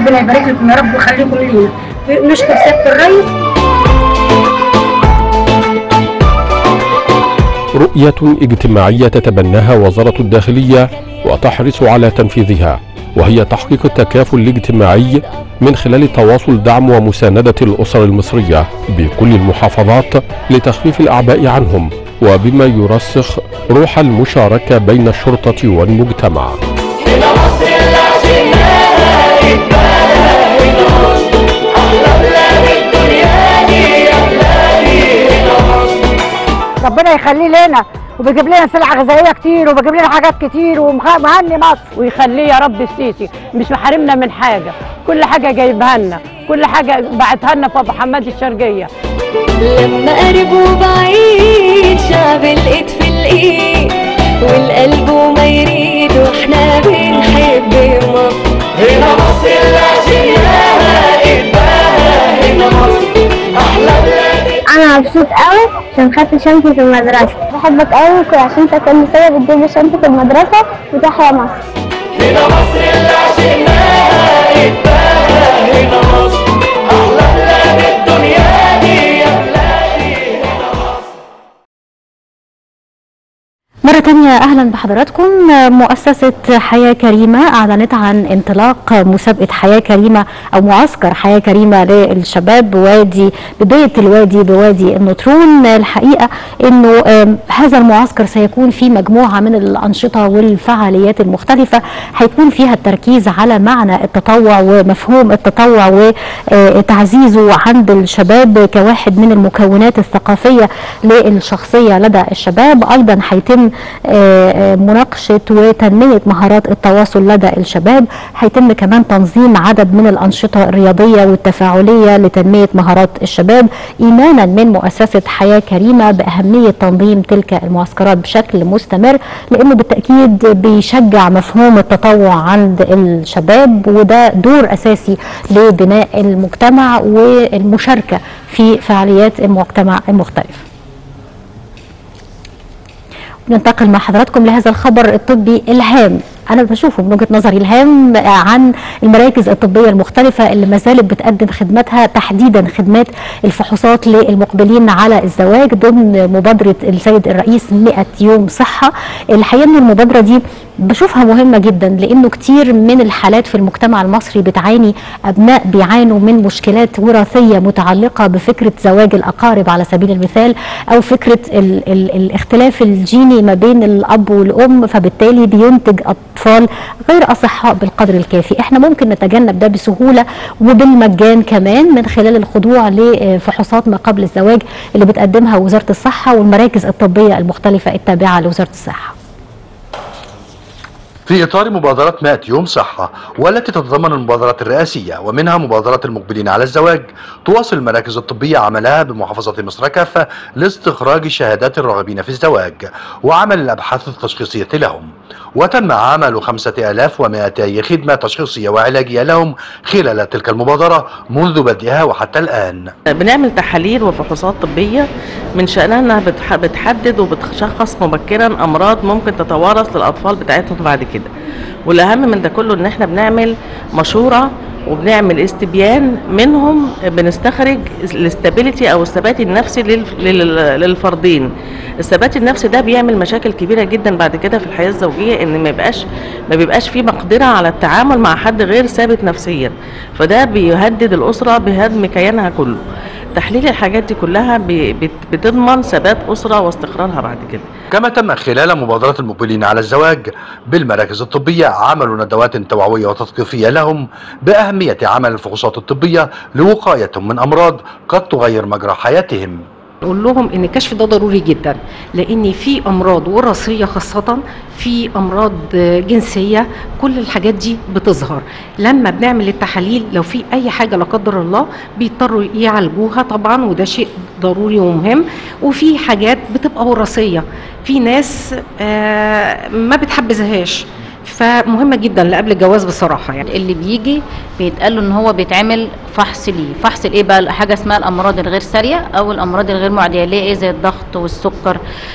ربنا يبارك لكم يا رب ويخليكم لينا نشكر سياده الرئيس رؤية اجتماعية تتبناها وزارة الداخلية وتحرص على تنفيذها وهي تحقيق التكافل الاجتماعي من خلال تواصل دعم ومساندة الأسر المصرية بكل المحافظات لتخفيف الأعباء عنهم وبما يرسخ روح المشاركة بين الشرطة والمجتمع هنا مصر اللي عشناها اتباها هنا مصر أحلى بلاد الدنيا دي يا بلادي هنا مصر ربنا يخليه لنا وبيجيب لنا سلع غذائيه كتير وبيجيب لنا حاجات كتير ومهني مصر ويخليه يا رب السيسي مش محارمنا من حاجه كل حاجه جايبها لنا كل حاجه بعتها لنا في ابو حماد الشرقيه لما قرب وبعيد شعب الايد في الايد والقلب وما يريد واحنا بنحب مصر هنا مصر اللي عشناها اتباها هنا مصر احلى بلاد انا مبسوط قوي عشان خدت شنطة في المدرسة بحبك قوي عشان انت كل سنة بتجيب لي شنطة المدرسة وتحيا مصر هنا مصر اللي عشناها اتباها هنا مصر احلى بلاد الدنيا دي يا بلادي هنا مصر مرة تانية أهلا بحضراتكم مؤسسة حياة كريمة أعلنت عن انطلاق مسابقة حياة كريمة أو معسكر حياة كريمة للشباب بوادي بداية الوادي بوادي النطرون الحقيقة أنه آم، هذا المعسكر سيكون فيه مجموعة من الأنشطة والفعاليات المختلفة هيكون فيها التركيز على معنى التطوع ومفهوم التطوع وتعزيزه عند الشباب كواحد من المكونات الثقافية للشخصية لدى الشباب أيضا هيتم آه، آه، مناقشة وتنمية مهارات التواصل لدى الشباب هيتم كمان تنظيم عدد من الأنشطة الرياضية والتفاعلية لتنمية مهارات الشباب إيمانا من مؤسسة حياة كريمة بأهمية تنظيم تلك المعسكرات بشكل مستمر لأنه بالتأكيد بيشجع مفهوم التطوع عند الشباب وده دور أساسي لبناء المجتمع والمشاركة في فعاليات المجتمع المختلفة ننتقل مع حضراتكم لهذا الخبر الطبي الهام انا بشوفه من وجهه نظري الهام عن المراكز الطبيه المختلفه اللي ما زالت بتقدم خدماتها تحديدا خدمات الفحوصات للمقبلين على الزواج ضمن مبادره السيد الرئيس 100 يوم صحه الحقيقه ان المبادره دي بشوفها مهمه جدا لانه كتير من الحالات في المجتمع المصري بتعاني ابناء بيعانوا من مشكلات وراثيه متعلقه بفكره زواج الاقارب على سبيل المثال او فكره ال ال الاختلاف الجيني ما بين الاب والام فبالتالي بينتج اطفال غير اصحاء بالقدر الكافي احنا ممكن نتجنب ده بسهوله وبالمجان كمان من خلال الخضوع لفحوصات ما قبل الزواج اللي بتقدمها وزاره الصحه والمراكز الطبيه المختلفه التابعه لوزاره الصحه في إطار مبادرة 100 يوم صحة والتي تتضمن المبادرات الرئاسية ومنها مبادرة المقبلين على الزواج تواصل المراكز الطبية عملها بمحافظة مصر كافة لاستخراج شهادات الراغبين في الزواج وعمل الأبحاث التشخيصية لهم وتم عمل 5200 خدمة تشخيصية وعلاجية لهم خلال تلك المبادرة منذ بدئها وحتى الآن بنعمل تحاليل وفحوصات طبية من شأنها انها بتح- بتحدد وبتشخص مبكرا امراض ممكن تتوارث للاطفال بتاعتهم بعد كده والاهم من ده كله ان احنا بنعمل مشورة وبنعمل استبيان منهم بنستخرج الاستابيليتي او الثبات النفسي لل- لل- للفردين الثبات النفسي ده بيعمل مشاكل كبيره جدا بعد كده في الحياه الزوجيه ان ما يبقاش ما بيبقاش في مقدره على التعامل مع حد غير ثابت نفسيا فده بيهدد الاسره بهدم كيانها كله تحليل الحاجات دي كلها بي- بت- بتضمن ثبات اسره واستقرارها بعد كده كما تم خلال مبادرة المقبلين على الزواج بالمراكز الطبية عمل ندوات توعوية وتثقيفية لهم بأهمية عمل الفحوصات الطبية لوقايتهم من أمراض قد تغير مجرى حياتهم نقول لهم ان الكشف ده ضروري جدا لان في امراض وراثيه خاصه في امراض جنسيه كل الحاجات دي بتظهر لما بنعمل التحاليل لو في اي حاجه لا قدر الله بيضطروا يعالجوها طبعا وده شيء ضروري ومهم وفي حاجات بتبقى وراثيه في ناس آه، ما بتحبذهاش فمهمه جدا لقبل الجواز بصراحه يعني اللي بيجي بيتقال له ان هو بيتعمل فحص ليه فحص الايه بقى حاجه اسمها الامراض الغير ساريه او الامراض الغير معديه ليه ايه زي الضغط والسكر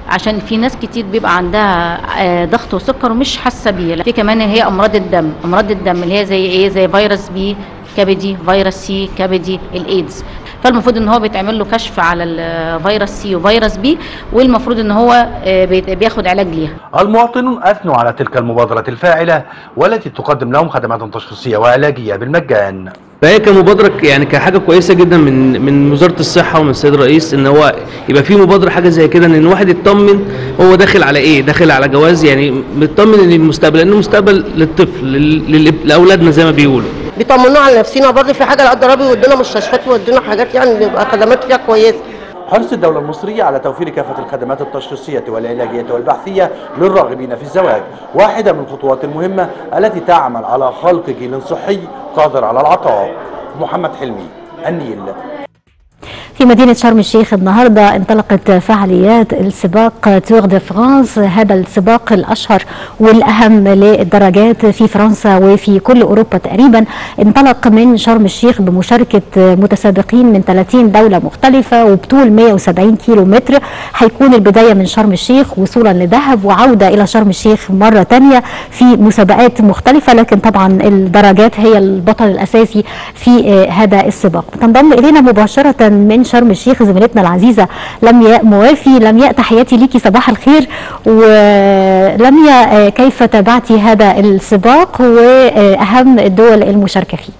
عشان في ناس كتير بيبقى عندها آه، ضغط وسكر ومش حاسه بيه في كمان هي امراض الدم امراض الدم اللي هي زي ايه زي فيروس بي كبدي فيروس سي كبدي الايدز فالمفروض ان هو بيتعمل له كشف على الفيروس سي وفيروس بي والمفروض ان هو آه، بيت- بياخد علاج ليها المواطنون أثنوا على تلك المبادرة الفاعلة والتي تقدم لهم خدمات تشخيصية وعلاجية بالمجان فهي كمبادره ك- يعني كحاجه كويسه جدا من من وزاره الصحه ومن السيد الرئيس ان هو يبقى في مبادره حاجه زي كده ان الواحد يطمن هو داخل على ايه داخل على جواز يعني مطمن ان المستقبل لانه مستقبل للطفل لل- لل- لاولادنا زي ما بيقولوا بيطمنونا على نفسنا برضه في حاجه لا قدر الله بيودونا مستشفيات ويودونا حاجات يعني بيبقى خدمات فيها كويسه حرص الدولة المصرية على توفير كافة الخدمات التشخيصية والعلاجية والبحثية للراغبين في الزواج واحدة من الخطوات المهمة التي تعمل على خلق جيل صحي قادر على العطاء محمد حلمي النيل في مدينة شرم الشيخ النهاردة انطلقت فعاليات السباق تور دي فرانس هذا السباق الأشهر والأهم للدراجات في فرنسا وفي كل أوروبا تقريبا انطلق من شرم الشيخ بمشاركة متسابقين من 30 دولة مختلفة وبطول 170 كيلو متر هيكون البداية من شرم الشيخ وصولا لدهب وعودة إلى شرم الشيخ مرة تانية في مسابقات مختلفة لكن طبعا الدراجات هي البطل الأساسي في آه، هذا السباق تنضم إلينا مباشرة من شرم الشيخ زميلتنا العزيزة لمياء موافي لمياء تحياتي ليكي صباح الخير ولمياء آه، كيف تابعتي هذا السباق وأهم الدول المشاركة فيه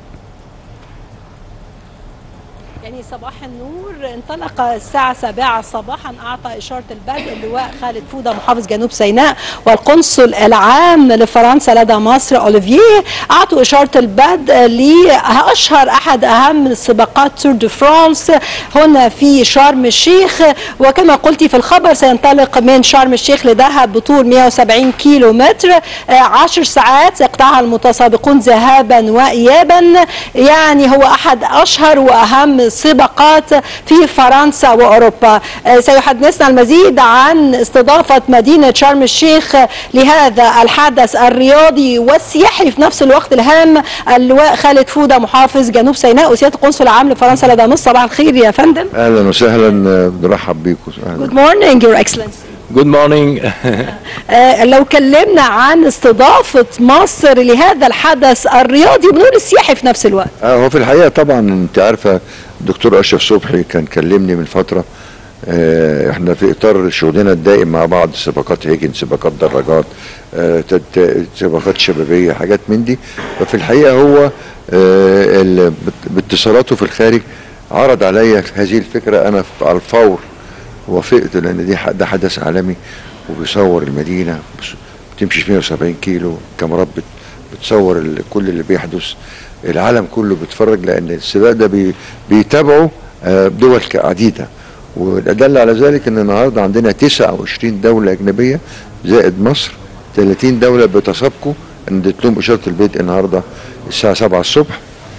يعني صباح النور انطلق الساعة 7 صباحا أعطى إشارة البدء اللواء خالد فودة محافظ جنوب سيناء والقنصل العام لفرنسا لدى مصر أوليفيه أعطوا إشارة البدء لأشهر أحد أهم السباقات تور دو فرانس هنا في شرم الشيخ وكما قلت في الخبر سينطلق من شرم الشيخ لدهب بطول 170 كيلو متر آه، عشر ساعات يقطعها المتسابقون ذهابا وإيابا يعني هو أحد أشهر وأهم السباقات في فرنسا وأوروبا آه، سيحدثنا المزيد عن استضافة مدينة شرم الشيخ لهذا الحدث الرياضي والسياحي في نفس الوقت الهام اللواء خالد فودة محافظ جنوب سيناء وسيادة القنصل العام لفرنسا لدى مصر صباح الخير يا فندم اهلا وسهلا آه، بنرحب بيكم Good morning your excellency جود مورنينج آه، لو كلمنا عن استضافة مصر لهذا الحدث الرياضي بنقول السياحي في نفس الوقت هو في الحقيقه طبعا انت عارفه الدكتور اشرف صبحي كان كلمني من فتره آه، احنا في اطار شغلنا الدائم مع بعض سباقات هيجن سباقات دراجات آه، تت- سباقات شبابيه حاجات من دي ففي الحقيقه هو آه، ال- بات- باتصالاته في الخارج عرض عليا هذه الفكره انا ف- على الفور وافقت لان دي ح- ده حدث عالمي وبيصور المدينه بس- بتمشي 170 كيلو كاميرات بت- بتصور ال- كل اللي بيحدث العالم كله بيتفرج لان السباق ده بي بيتابعه آه، دول عديده والادله على ذلك ان النهارده عندنا 29 دوله اجنبيه زائد مصر 30 دوله بيتسابقوا ان اديت لهم اشاره البدء النهارده الساعه 7 الصبح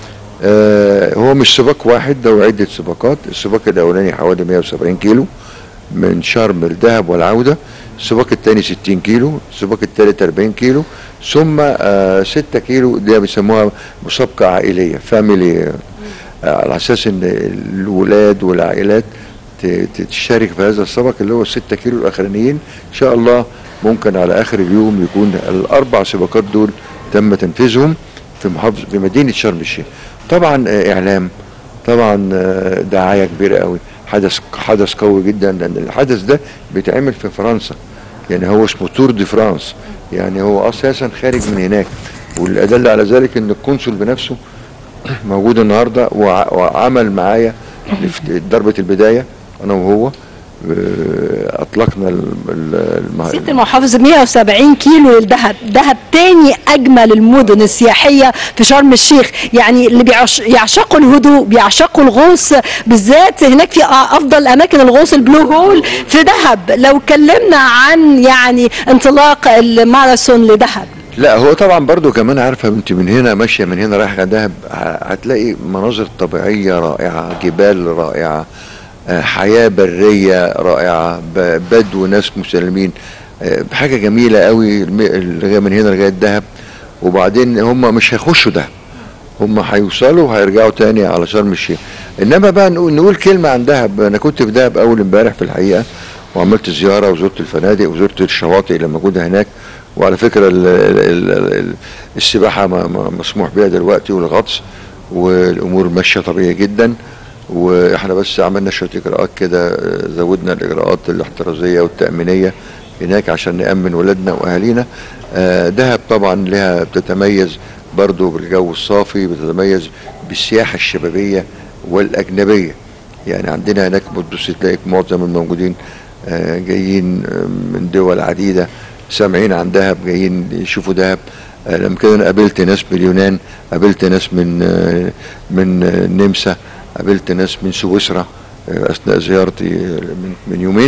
آه هو مش سباق واحد ده هو عده سباقات السباق الاولاني حوالي 170 كيلو من شرم لدهب والعوده السباق الثاني 60 كيلو السباق الثالث 40 كيلو ثم آه 6 كيلو دي بيسموها مسابقه عائليه فاميلي آه على اساس ان الولاد والعائلات ت- ت- تشارك في هذا السبق اللي هو الستة كيلو الاخرانيين ان شاء الله ممكن على اخر اليوم يكون الاربع سباقات دول تم تنفيذهم في محافظه في مدينه شرم الشيخ طبعا آه، اعلام طبعا آه، دعايه كبيره قوي حدث حدث قوي جدا لان الحدث ده بيتعمل في فرنسا يعني هو اسمه تور دي فرانس يعني هو اساسا خارج من هناك والادله على ذلك ان القنصل بنفسه موجود النهارده وع- وعمل معايا لفت- ضربه البدايه انا وهو آه، اطلقنا ال- ال- المه- ست المحافظ 170 كيلو للدهب دهب تاني اجمل المدن السياحيه في شرم الشيخ يعني اللي بيعش يعشقوا الهدوء بيعشقوا الغوص بالذات هناك في افضل اماكن الغوص البلو هول في دهب لو اتكلمنا عن يعني انطلاق الماراثون لدهب لا هو طبعا برضو كمان عارفه انت من هنا ماشيه من هنا رايحه دهب ه- هتلاقي مناظر طبيعيه رائعه جبال رائعه آه، حياه بريه رائعه ب- بدو ناس مسلمين آه، حاجه جميله قوي الم- لغايه من هنا لغايه دهب وبعدين هم مش هيخشوا دهب هم هيوصلوا وهيرجعوا تاني على شرم الشيخ انما بقى نقول, نقول كلمه عن دهب انا كنت في دهب اول امبارح في الحقيقه وعملت زياره وزرت الفنادق وزرت الشواطئ اللي موجوده هناك وعلى فكره ال ال ال ال السباحه م- م- مسموح بها دلوقتي والغطس والامور ماشيه طبيعي جدا واحنا بس عملنا شويه اجراءات كده آه، زودنا الاجراءات الاحترازيه والتامينيه هناك عشان نامن ولادنا واهالينا آه، دهب طبعا لها بتتميز برضو بالجو الصافي بتتميز بالسياحه الشبابيه والاجنبيه يعني عندنا هناك بتبص تلاقي معظم الموجودين آه، جايين آه، من دول عديده سامعين عن دهب جايين يشوفوا دهب آه، لما كده انا قابلت ناس من اليونان قابلت ناس من آه، من آه، النمسا قابلت ناس من سويسرا آه، اثناء زيارتي آه، من, من يومين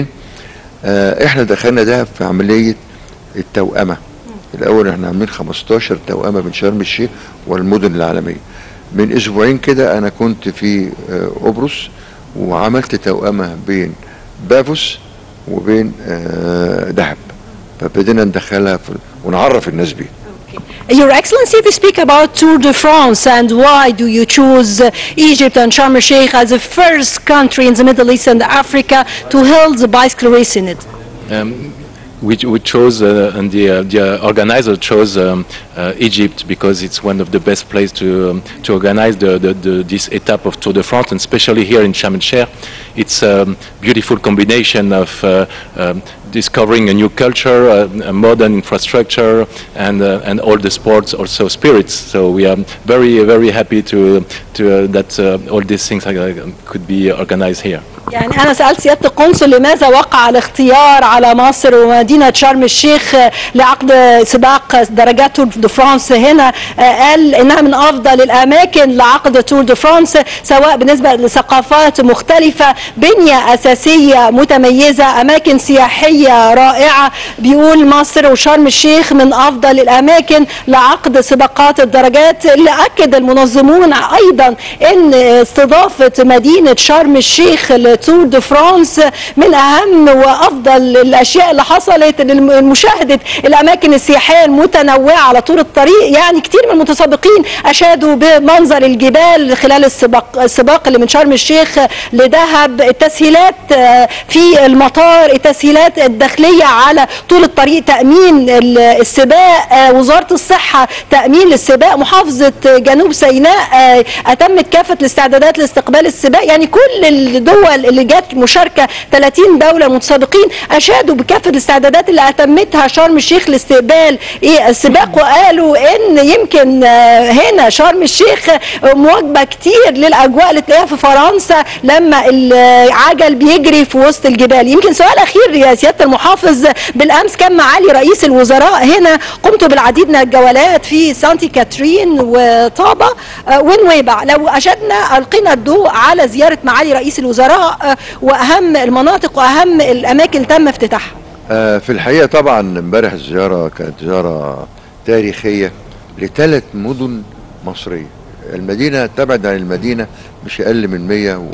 آه، احنا دخلنا دهب في عمليه التوأمه الاول احنا عاملين 15 توأمه بين شرم الشيخ والمدن العالميه من اسبوعين كده انا كنت في آه، قبرص وعملت توأمه بين بافوس وبين آه، دهب فبدينا ندخلها في ونعرف الناس بيها Your Excellency, we speak about Tour de France and why do you choose uh, Egypt and Sharm el-Sheikh as the first country in the Middle East and Africa to hold the bicycle race in it? Um, we, we chose uh, and the, uh, the organizer chose um, uh, Egypt because it's one of the best places to um, to organize the, the, the, this etape of Tour de France, and especially here in Sharm el-Sheikh, it's a um, beautiful combination of uh, um, discovering a new culture, uh, a modern infrastructure, and uh, and all the sports, also spirits. So we are very very happy to to uh, that uh, all these things uh, could be organized here. يعني أنا سألت سيادة القنصل لماذا وقع الاختيار على مصر ومدينة شرم الشيخ آه، لعقد سباق درجات تور دو فرانس هنا آه، قال إنها من أفضل الأماكن لعقد تور دو فرانس سواء بالنسبة لثقافات مختلفة بنية أساسية متميزة أماكن سياحية رائعة بيقول مصر وشرم الشيخ من أفضل الأماكن لعقد سباقات الدرجات اللي أكد المنظمون أيضا أن استضافة مدينة شرم الشيخ لتور دو فرانس من أهم وأفضل الأشياء اللي حصلت لمشاهدة الأماكن السياحية المتنوعة على طول الطريق يعني كتير من المتسابقين أشادوا بمنظر الجبال خلال السباق, السباق اللي من شرم الشيخ لدهب التسهيلات آه، في المطار التسهيلات الداخلية على طول الطريق تأمين ال- السباق آه، وزارة الصحة تأمين للسباق محافظة جنوب سيناء آه، أتمت كافة الاستعدادات لاستقبال السباق يعني كل الدول اللي جت مشاركة 30 دولة متسابقين أشادوا بكافة الاستعدادات اللي أتمتها شرم الشيخ لاستقبال إيه السباق وقالوا إن يمكن آه، هنا شرم الشيخ آه، مواكبة كتير للأجواء اللي تلاقيها في فرنسا لما العجل بيجري في وسط الجبال يمكن سؤال أخير يا سيادة المحافظ بالأمس كان معالي رئيس الوزراء هنا قمت بالعديد من الجولات في سانتي كاترين وطابة آه، ونويبع لو أشدنا ألقينا الضوء على زيارة معالي رئيس الوزراء آه، وأهم المناطق وأهم الأماكن اللي تم افتتاحها آه، في الحقيقه طبعا امبارح الزياره كانت زياره تاريخيه لثلاث مدن مصريه المدينه تبعد عن المدينه مش اقل من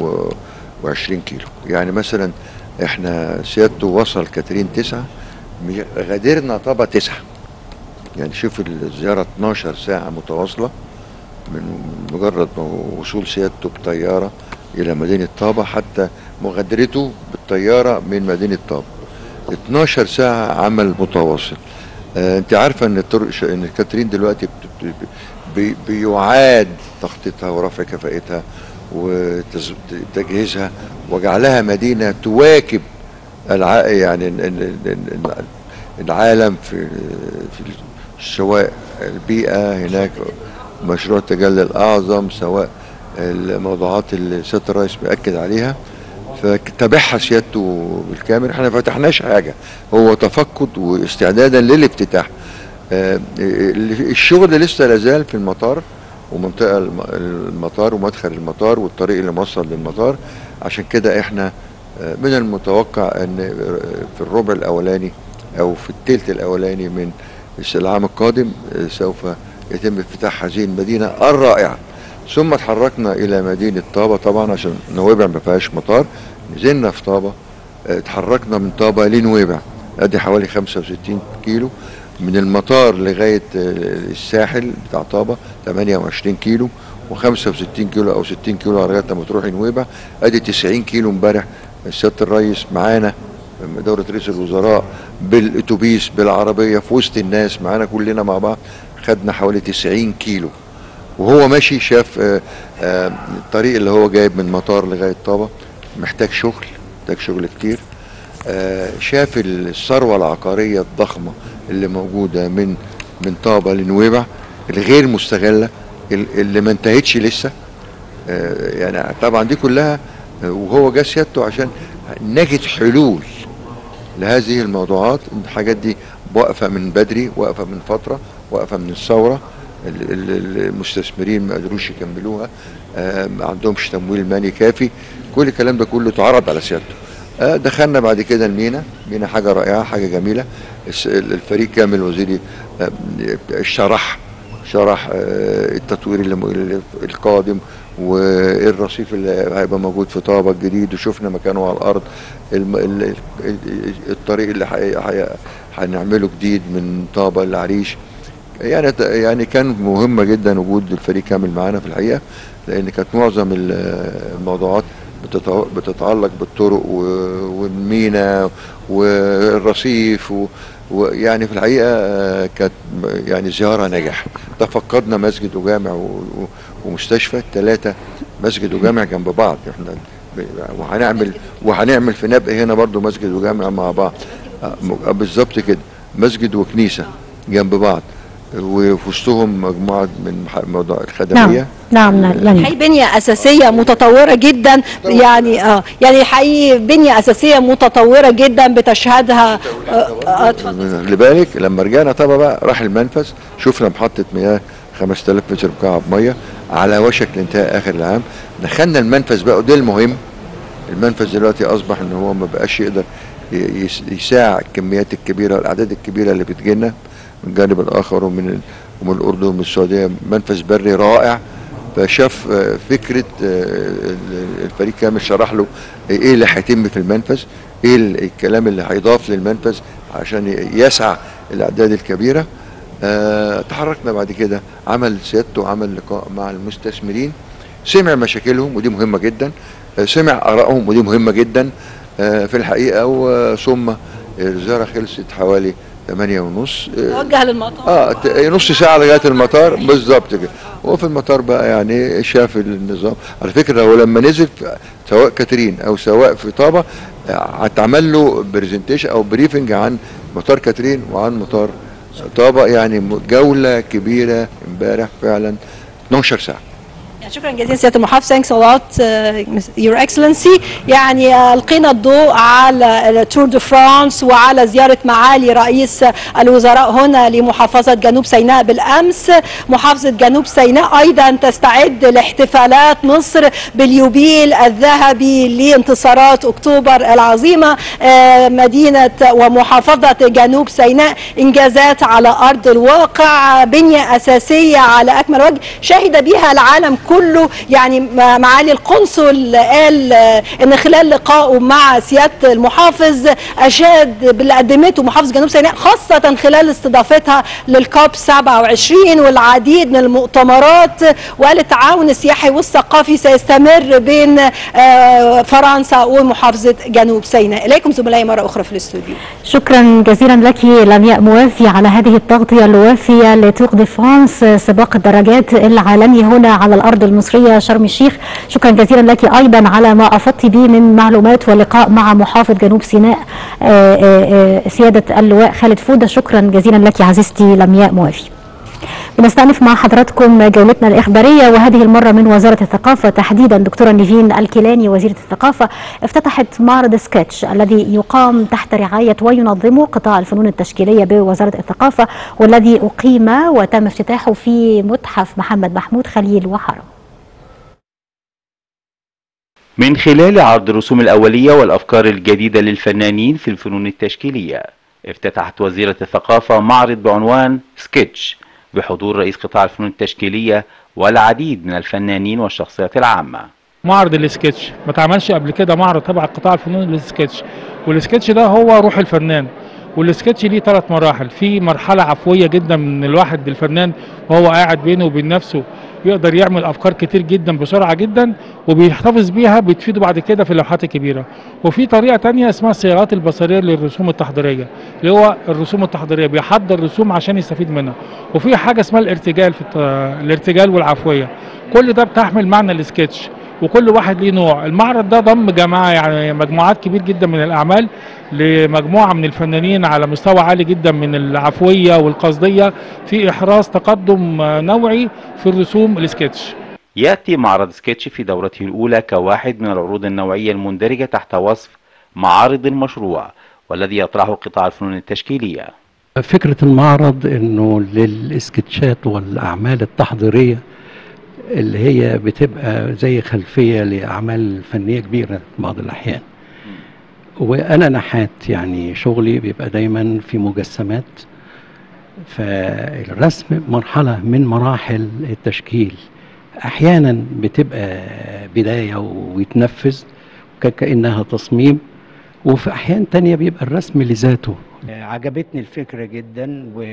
120 كيلو يعني مثلا احنا سيادته وصل كاترين تسعة مي- غادرنا طابة تسعة يعني شوف الزيارة 12 ساعة متواصلة من مجرد ما وصول سيادته بطيارة إلى مدينة طابة حتى مغادرته بالطيارة من مدينة طابة 12 ساعة عمل متواصل آه انت عارفة ان الطرق ش... ان كاترين دلوقتي بت... ب- بي... بيعاد تخطيطها ورفع كفاءتها وتجهيزها وجعلها مدينة تواكب الع... يعني ال- ال- ال- ال- العالم في في سواء البيئة هناك مشروع التجلي الأعظم سواء الموضوعات اللي سيادة الرئيس بيأكد عليها فتابعها سيادته بالكامل احنا ما فتحناش حاجة هو تفقد واستعدادا للافتتاح آه، اللي- الشغل لسه لازال في المطار ومنطقة الم- المطار ومدخل المطار والطريق اللي موصل للمطار عشان كده احنا آه، من المتوقع ان آه، في الربع الاولاني او في الثلث الاولاني من العام القادم آه، سوف يتم افتتاح هذه المدينة الرائعة ثم اتحركنا الى مدينة طابة طبعا عشان نويبع ما فيهاش مطار نزلنا في طابة آه، اتحركنا من طابة لنويبع ادي حوالي 65 كيلو من المطار لغاية آه، الساحل بتاع طابة 28 كيلو و65 كيلو او 60 كيلو لغاية لما تروحي نويبع ادي 90 كيلو امبارح سيادة الرئيس معانا دوره رئيس الوزراء بالاتوبيس بالعربيه في وسط الناس معانا كلنا مع بعض خدنا حوالي 90 كيلو وهو ماشي شاف آه، آه، الطريق اللي هو جايب من مطار لغايه طابه محتاج شغل محتاج شغل كتير آه، شاف الثروه العقاريه الضخمه اللي موجوده من من طابه لنويبع الغير مستغله ال- اللي ما انتهتش لسه آه، يعني طبعا دي كلها آه، وهو جه سيادته عشان نجد حلول لهذه الموضوعات الحاجات دي واقفه من بدري واقفه من فتره واقفه من الثوره ال- ال- المستثمرين ما قدروش يكملوها آه، ما عندهمش تمويل مالي كافي كل الكلام ده كله اتعرض على سيادته آه، دخلنا بعد كده المينا مينا حاجه رائعه حاجه جميله الس- الفريق كامل وزيري آه، شرح شرح آه، التطوير اللي م- اللي- القادم والرصيف اللي هيبقى موجود في طابة الجديد وشفنا مكانه على الارض الم- ال- ال- الطريق اللي حي- حي- هنعمله جديد من طابة لعريش يعني ت- يعني كان مهمة جدا وجود الفريق كامل معانا في الحقيقة لأن كانت معظم ال- الموضوعات بتتع- بتتعلق بالطرق و- والمينا والرصيف و- ويعني في الحقيقة آه، كانت م- يعني زيارة ناجحة تفقدنا مسجد وجامع و- و- ومستشفى ثلاثة مسجد وجامع جنب بعض احنا ب- وهنعمل وهنعمل في نبق هنا برضو مسجد وجامع مع بعض آه، م- آه، بالظبط كده مسجد وكنيسة جنب بعض وفي وسطهم مجموعة من ح- موضوع الخدمية نعم نعم لن حقيقي بنية أساسية متطورة جدا يعني اه يعني حقيقي بنية أساسية متطورة جدا بتشهدها آه، آه، اتفضل. خلي بالك لما رجعنا طبعا بقى راح المنفذ شفنا محطة مياه 5000 متر مكعب مية على وشك الانتهاء آخر العام دخلنا المنفذ بقى وده المهم المنفذ دلوقتي أصبح إن هو ما بقاش يقدر ي- يس- يساع الكميات الكبيرة الأعداد الكبيرة اللي بتجينا من الجانب الآخر ومن ال- ومن الأردن ومن السعودية منفذ بري رائع فشاف آه، فكرة آه، ال- الفريق كامل شرح له ايه اللي هيتم في المنفذ ايه ال- الكلام اللي هيضاف للمنفذ عشان ي- يسع الاعداد الكبيره آه تحركنا بعد كده عمل سيادته عمل لقاء مع المستثمرين سمع مشاكلهم ودي مهمه جدا آه سمع ارائهم ودي مهمه جدا آه في الحقيقه وثم الزياره خلصت حوالي 8 ونص آه توجه للمطار اه ت- نص ساعه لغايه المطار بالظبط كده وفي المطار بقى يعني شاف النظام على فكره هو لما نزل في- سواء كاترين او سواء في طابه آه، هتعمل له برزنتيشن او بريفنج عن مطار كاترين وعن مطار طابه يعني م- جوله كبيره امبارح فعلا 12 ساعه يعني شكرا جزيلا سياده المحافظ ثانكس ا لوت يور اكسلنسي يعني آه، القينا الضوء على التور دو فرانس وعلى زياره معالي رئيس الوزراء هنا لمحافظه جنوب سيناء بالامس محافظه جنوب سيناء ايضا تستعد لاحتفالات مصر باليوبيل الذهبي لانتصارات اكتوبر العظيمه آه، مدينه ومحافظه جنوب سيناء انجازات على ارض الواقع بنيه اساسيه على اكمل وجه شهد بها العالم كله يعني م- معالي القنصل قال آه، ان خلال لقائه مع سياده المحافظ اشاد باللي قدمته محافظه جنوب سيناء خاصه خلال استضافتها للكوب 27 والعديد من المؤتمرات وقال التعاون السياحي والثقافي سيستمر بين آه، فرنسا ومحافظه جنوب سيناء اليكم زملائي مره اخرى في الاستوديو شكرا جزيلا لك لمياء موافي على هذه التغطية الوافية لتوق دي فرانس سباق الدراجات العالمي هنا على الأرض المصرية شرم الشيخ شكرا جزيلا لك أيضا على ما أفضت به من معلومات ولقاء مع محافظ جنوب سيناء آه، آه، آه، سيادة اللواء خالد فودة شكرا جزيلا لك عزيزتي لمياء موافي بنستأنف مع حضراتكم جولتنا الإخبارية وهذه المرة من وزارة الثقافة تحديدا دكتورة نيفين الكيلاني وزيرة الثقافة افتتحت معرض سكتش الذي يقام تحت رعاية وينظمه قطاع الفنون التشكيلية بوزارة الثقافة والذي أقيم وتم افتتاحه في متحف محمد محمود خليل وحرم من خلال عرض الرسوم الأولية والأفكار الجديدة للفنانين في الفنون التشكيلية افتتحت وزيرة الثقافة معرض بعنوان سكتش بحضور رئيس قطاع الفنون التشكيلية والعديد من الفنانين والشخصيات العامة معرض السكتش ما اتعملش قبل كده معرض تبع قطاع الفنون للسكتش والسكتش ده هو روح الفنان والسكتش ليه ثلاث مراحل في مرحلة عفوية جدا من الواحد الفنان وهو قاعد بينه وبين نفسه بيقدر يعمل افكار كتير جدا بسرعه جدا وبيحتفظ بيها بتفيده بعد كده في اللوحات الكبيره وفي طريقه تانية اسمها الصياغات البصريه للرسوم التحضيريه اللي هو الرسوم التحضيريه بيحضر رسوم عشان يستفيد منها وفي حاجه اسمها الارتجال في الت... الارتجال والعفويه كل ده بتحمل معنى السكتش وكل واحد ليه نوع المعرض ده ضم جماعه يعني مجموعات كبير جدا من الاعمال لمجموعه من الفنانين على مستوى عالي جدا من العفويه والقصديه في احراز تقدم نوعي في الرسوم السكتش يأتي معرض سكتش في دورته الأولى كواحد من العروض النوعية المندرجة تحت وصف معارض المشروع والذي يطرحه قطاع الفنون التشكيلية فكرة المعرض انه للسكتشات والاعمال التحضيرية اللي هي بتبقى زي خلفية لاعمال فنية كبيرة في بعض الاحيان وانا نحات يعني شغلي بيبقى دايما في مجسمات فالرسم مرحلة من مراحل التشكيل احيانا بتبقى بداية ويتنفذ كأنها تصميم وفي احيان تانية بيبقى الرسم لذاته عجبتني الفكرة جدا و...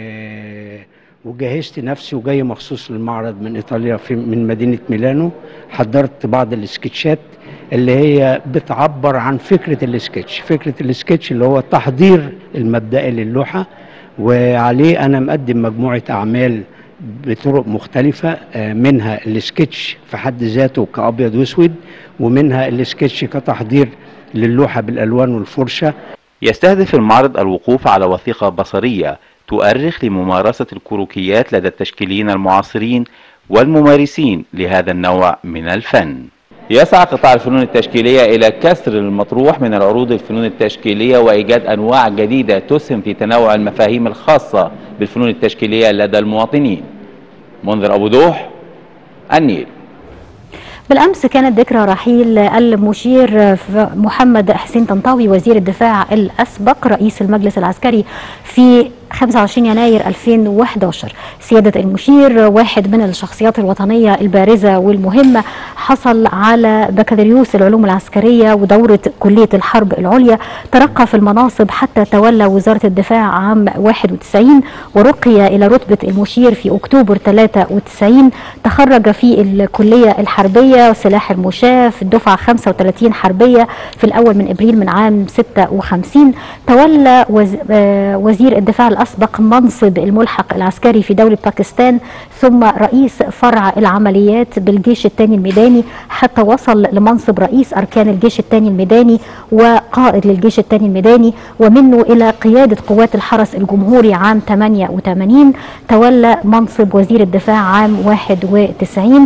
وجهزت نفسي وجاي مخصوص للمعرض من ايطاليا في من مدينة ميلانو حضرت بعض السكتشات اللي هي بتعبر عن فكرة السكتش فكرة السكتش اللي هو التحضير المبدئي للوحة وعليه انا مقدم مجموعة اعمال بطرق مختلفة منها السكتش في حد ذاته كأبيض واسود ومنها السكتش كتحضير للوحة بالألوان والفرشة يستهدف المعرض الوقوف على وثيقة بصرية تؤرخ لممارسة الكروكيات لدى التشكيليين المعاصرين والممارسين لهذا النوع من الفن يسعى قطاع الفنون التشكيلية إلى كسر المطروح من العروض الفنون التشكيلية وإيجاد أنواع جديدة تسهم في تنوع المفاهيم الخاصة بالفنون التشكيلية لدى المواطنين منذر أبو دوح النيل بالامس كانت ذكرى رحيل المشير محمد حسين طنطاوي وزير الدفاع الاسبق رئيس المجلس العسكري في 25 يناير 2011 سيادة المشير واحد من الشخصيات الوطنية البارزة والمهمة حصل على بكالوريوس العلوم العسكرية ودورة كلية الحرب العليا ترقى في المناصب حتى تولى وزارة الدفاع عام 91 ورقي إلى رتبة المشير في أكتوبر 93 تخرج في الكلية الحربية سلاح المشاة في الدفعة 35 حربية في الأول من إبريل من عام 56 تولى وز... وزير الدفاع الأسبق منصب الملحق العسكري في دولة باكستان ثم رئيس فرع العمليات بالجيش الثاني الميداني حتى وصل لمنصب رئيس أركان الجيش الثاني الميداني وقائد للجيش الثاني الميداني ومنه إلى قيادة قوات الحرس الجمهوري عام 88 تولى منصب وزير الدفاع عام 91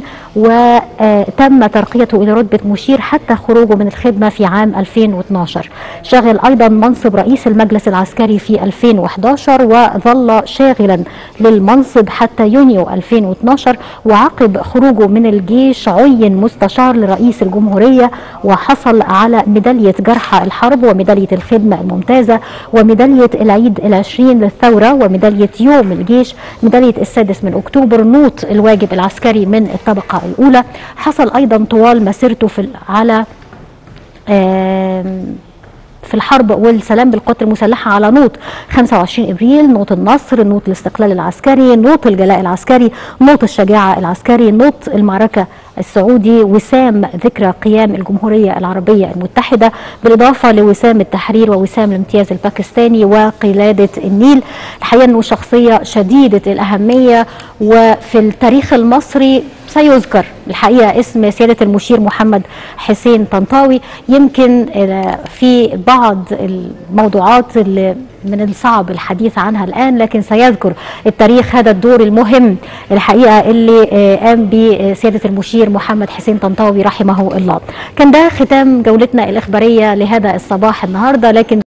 وتم ترقيته إلى رتبة مشير حتى خروجه من الخدمة في عام 2012 شغل أيضا منصب رئيس المجلس العسكري في 2011 وظل شاغلا للمنصب حتى يونيو 2012 وعقب خروجه من الجيش عين مستشار لرئيس الجمهورية وحصل على ميدالية جرحى الحرب وميدالية الخدمة الممتازة وميدالية العيد العشرين للثورة وميدالية يوم الجيش ميدالية السادس من أكتوبر نوط الواجب العسكري من الطبقة الأولى حصل أيضا طوال مسيرته في على في الحرب والسلام بالقوات المسلحة على نوط 25 إبريل نوط النصر نوط الاستقلال العسكري نوط الجلاء العسكري نوط الشجاعة العسكري نوط المعركة السعودي وسام ذكرى قيام الجمهورية العربية المتحدة بالإضافة لوسام التحرير ووسام الامتياز الباكستاني وقلادة النيل الحقيقة أنه شخصية شديدة الأهمية وفي التاريخ المصري سيذكر الحقيقة اسم سيادة المشير محمد حسين طنطاوي يمكن في بعض الموضوعات اللي من الصعب الحديث عنها الآن لكن سيذكر التاريخ هذا الدور المهم الحقيقة اللي قام به سيادة المشير محمد حسين طنطاوي رحمه الله كان ده ختام جولتنا الإخبارية لهذا الصباح النهاردة لكن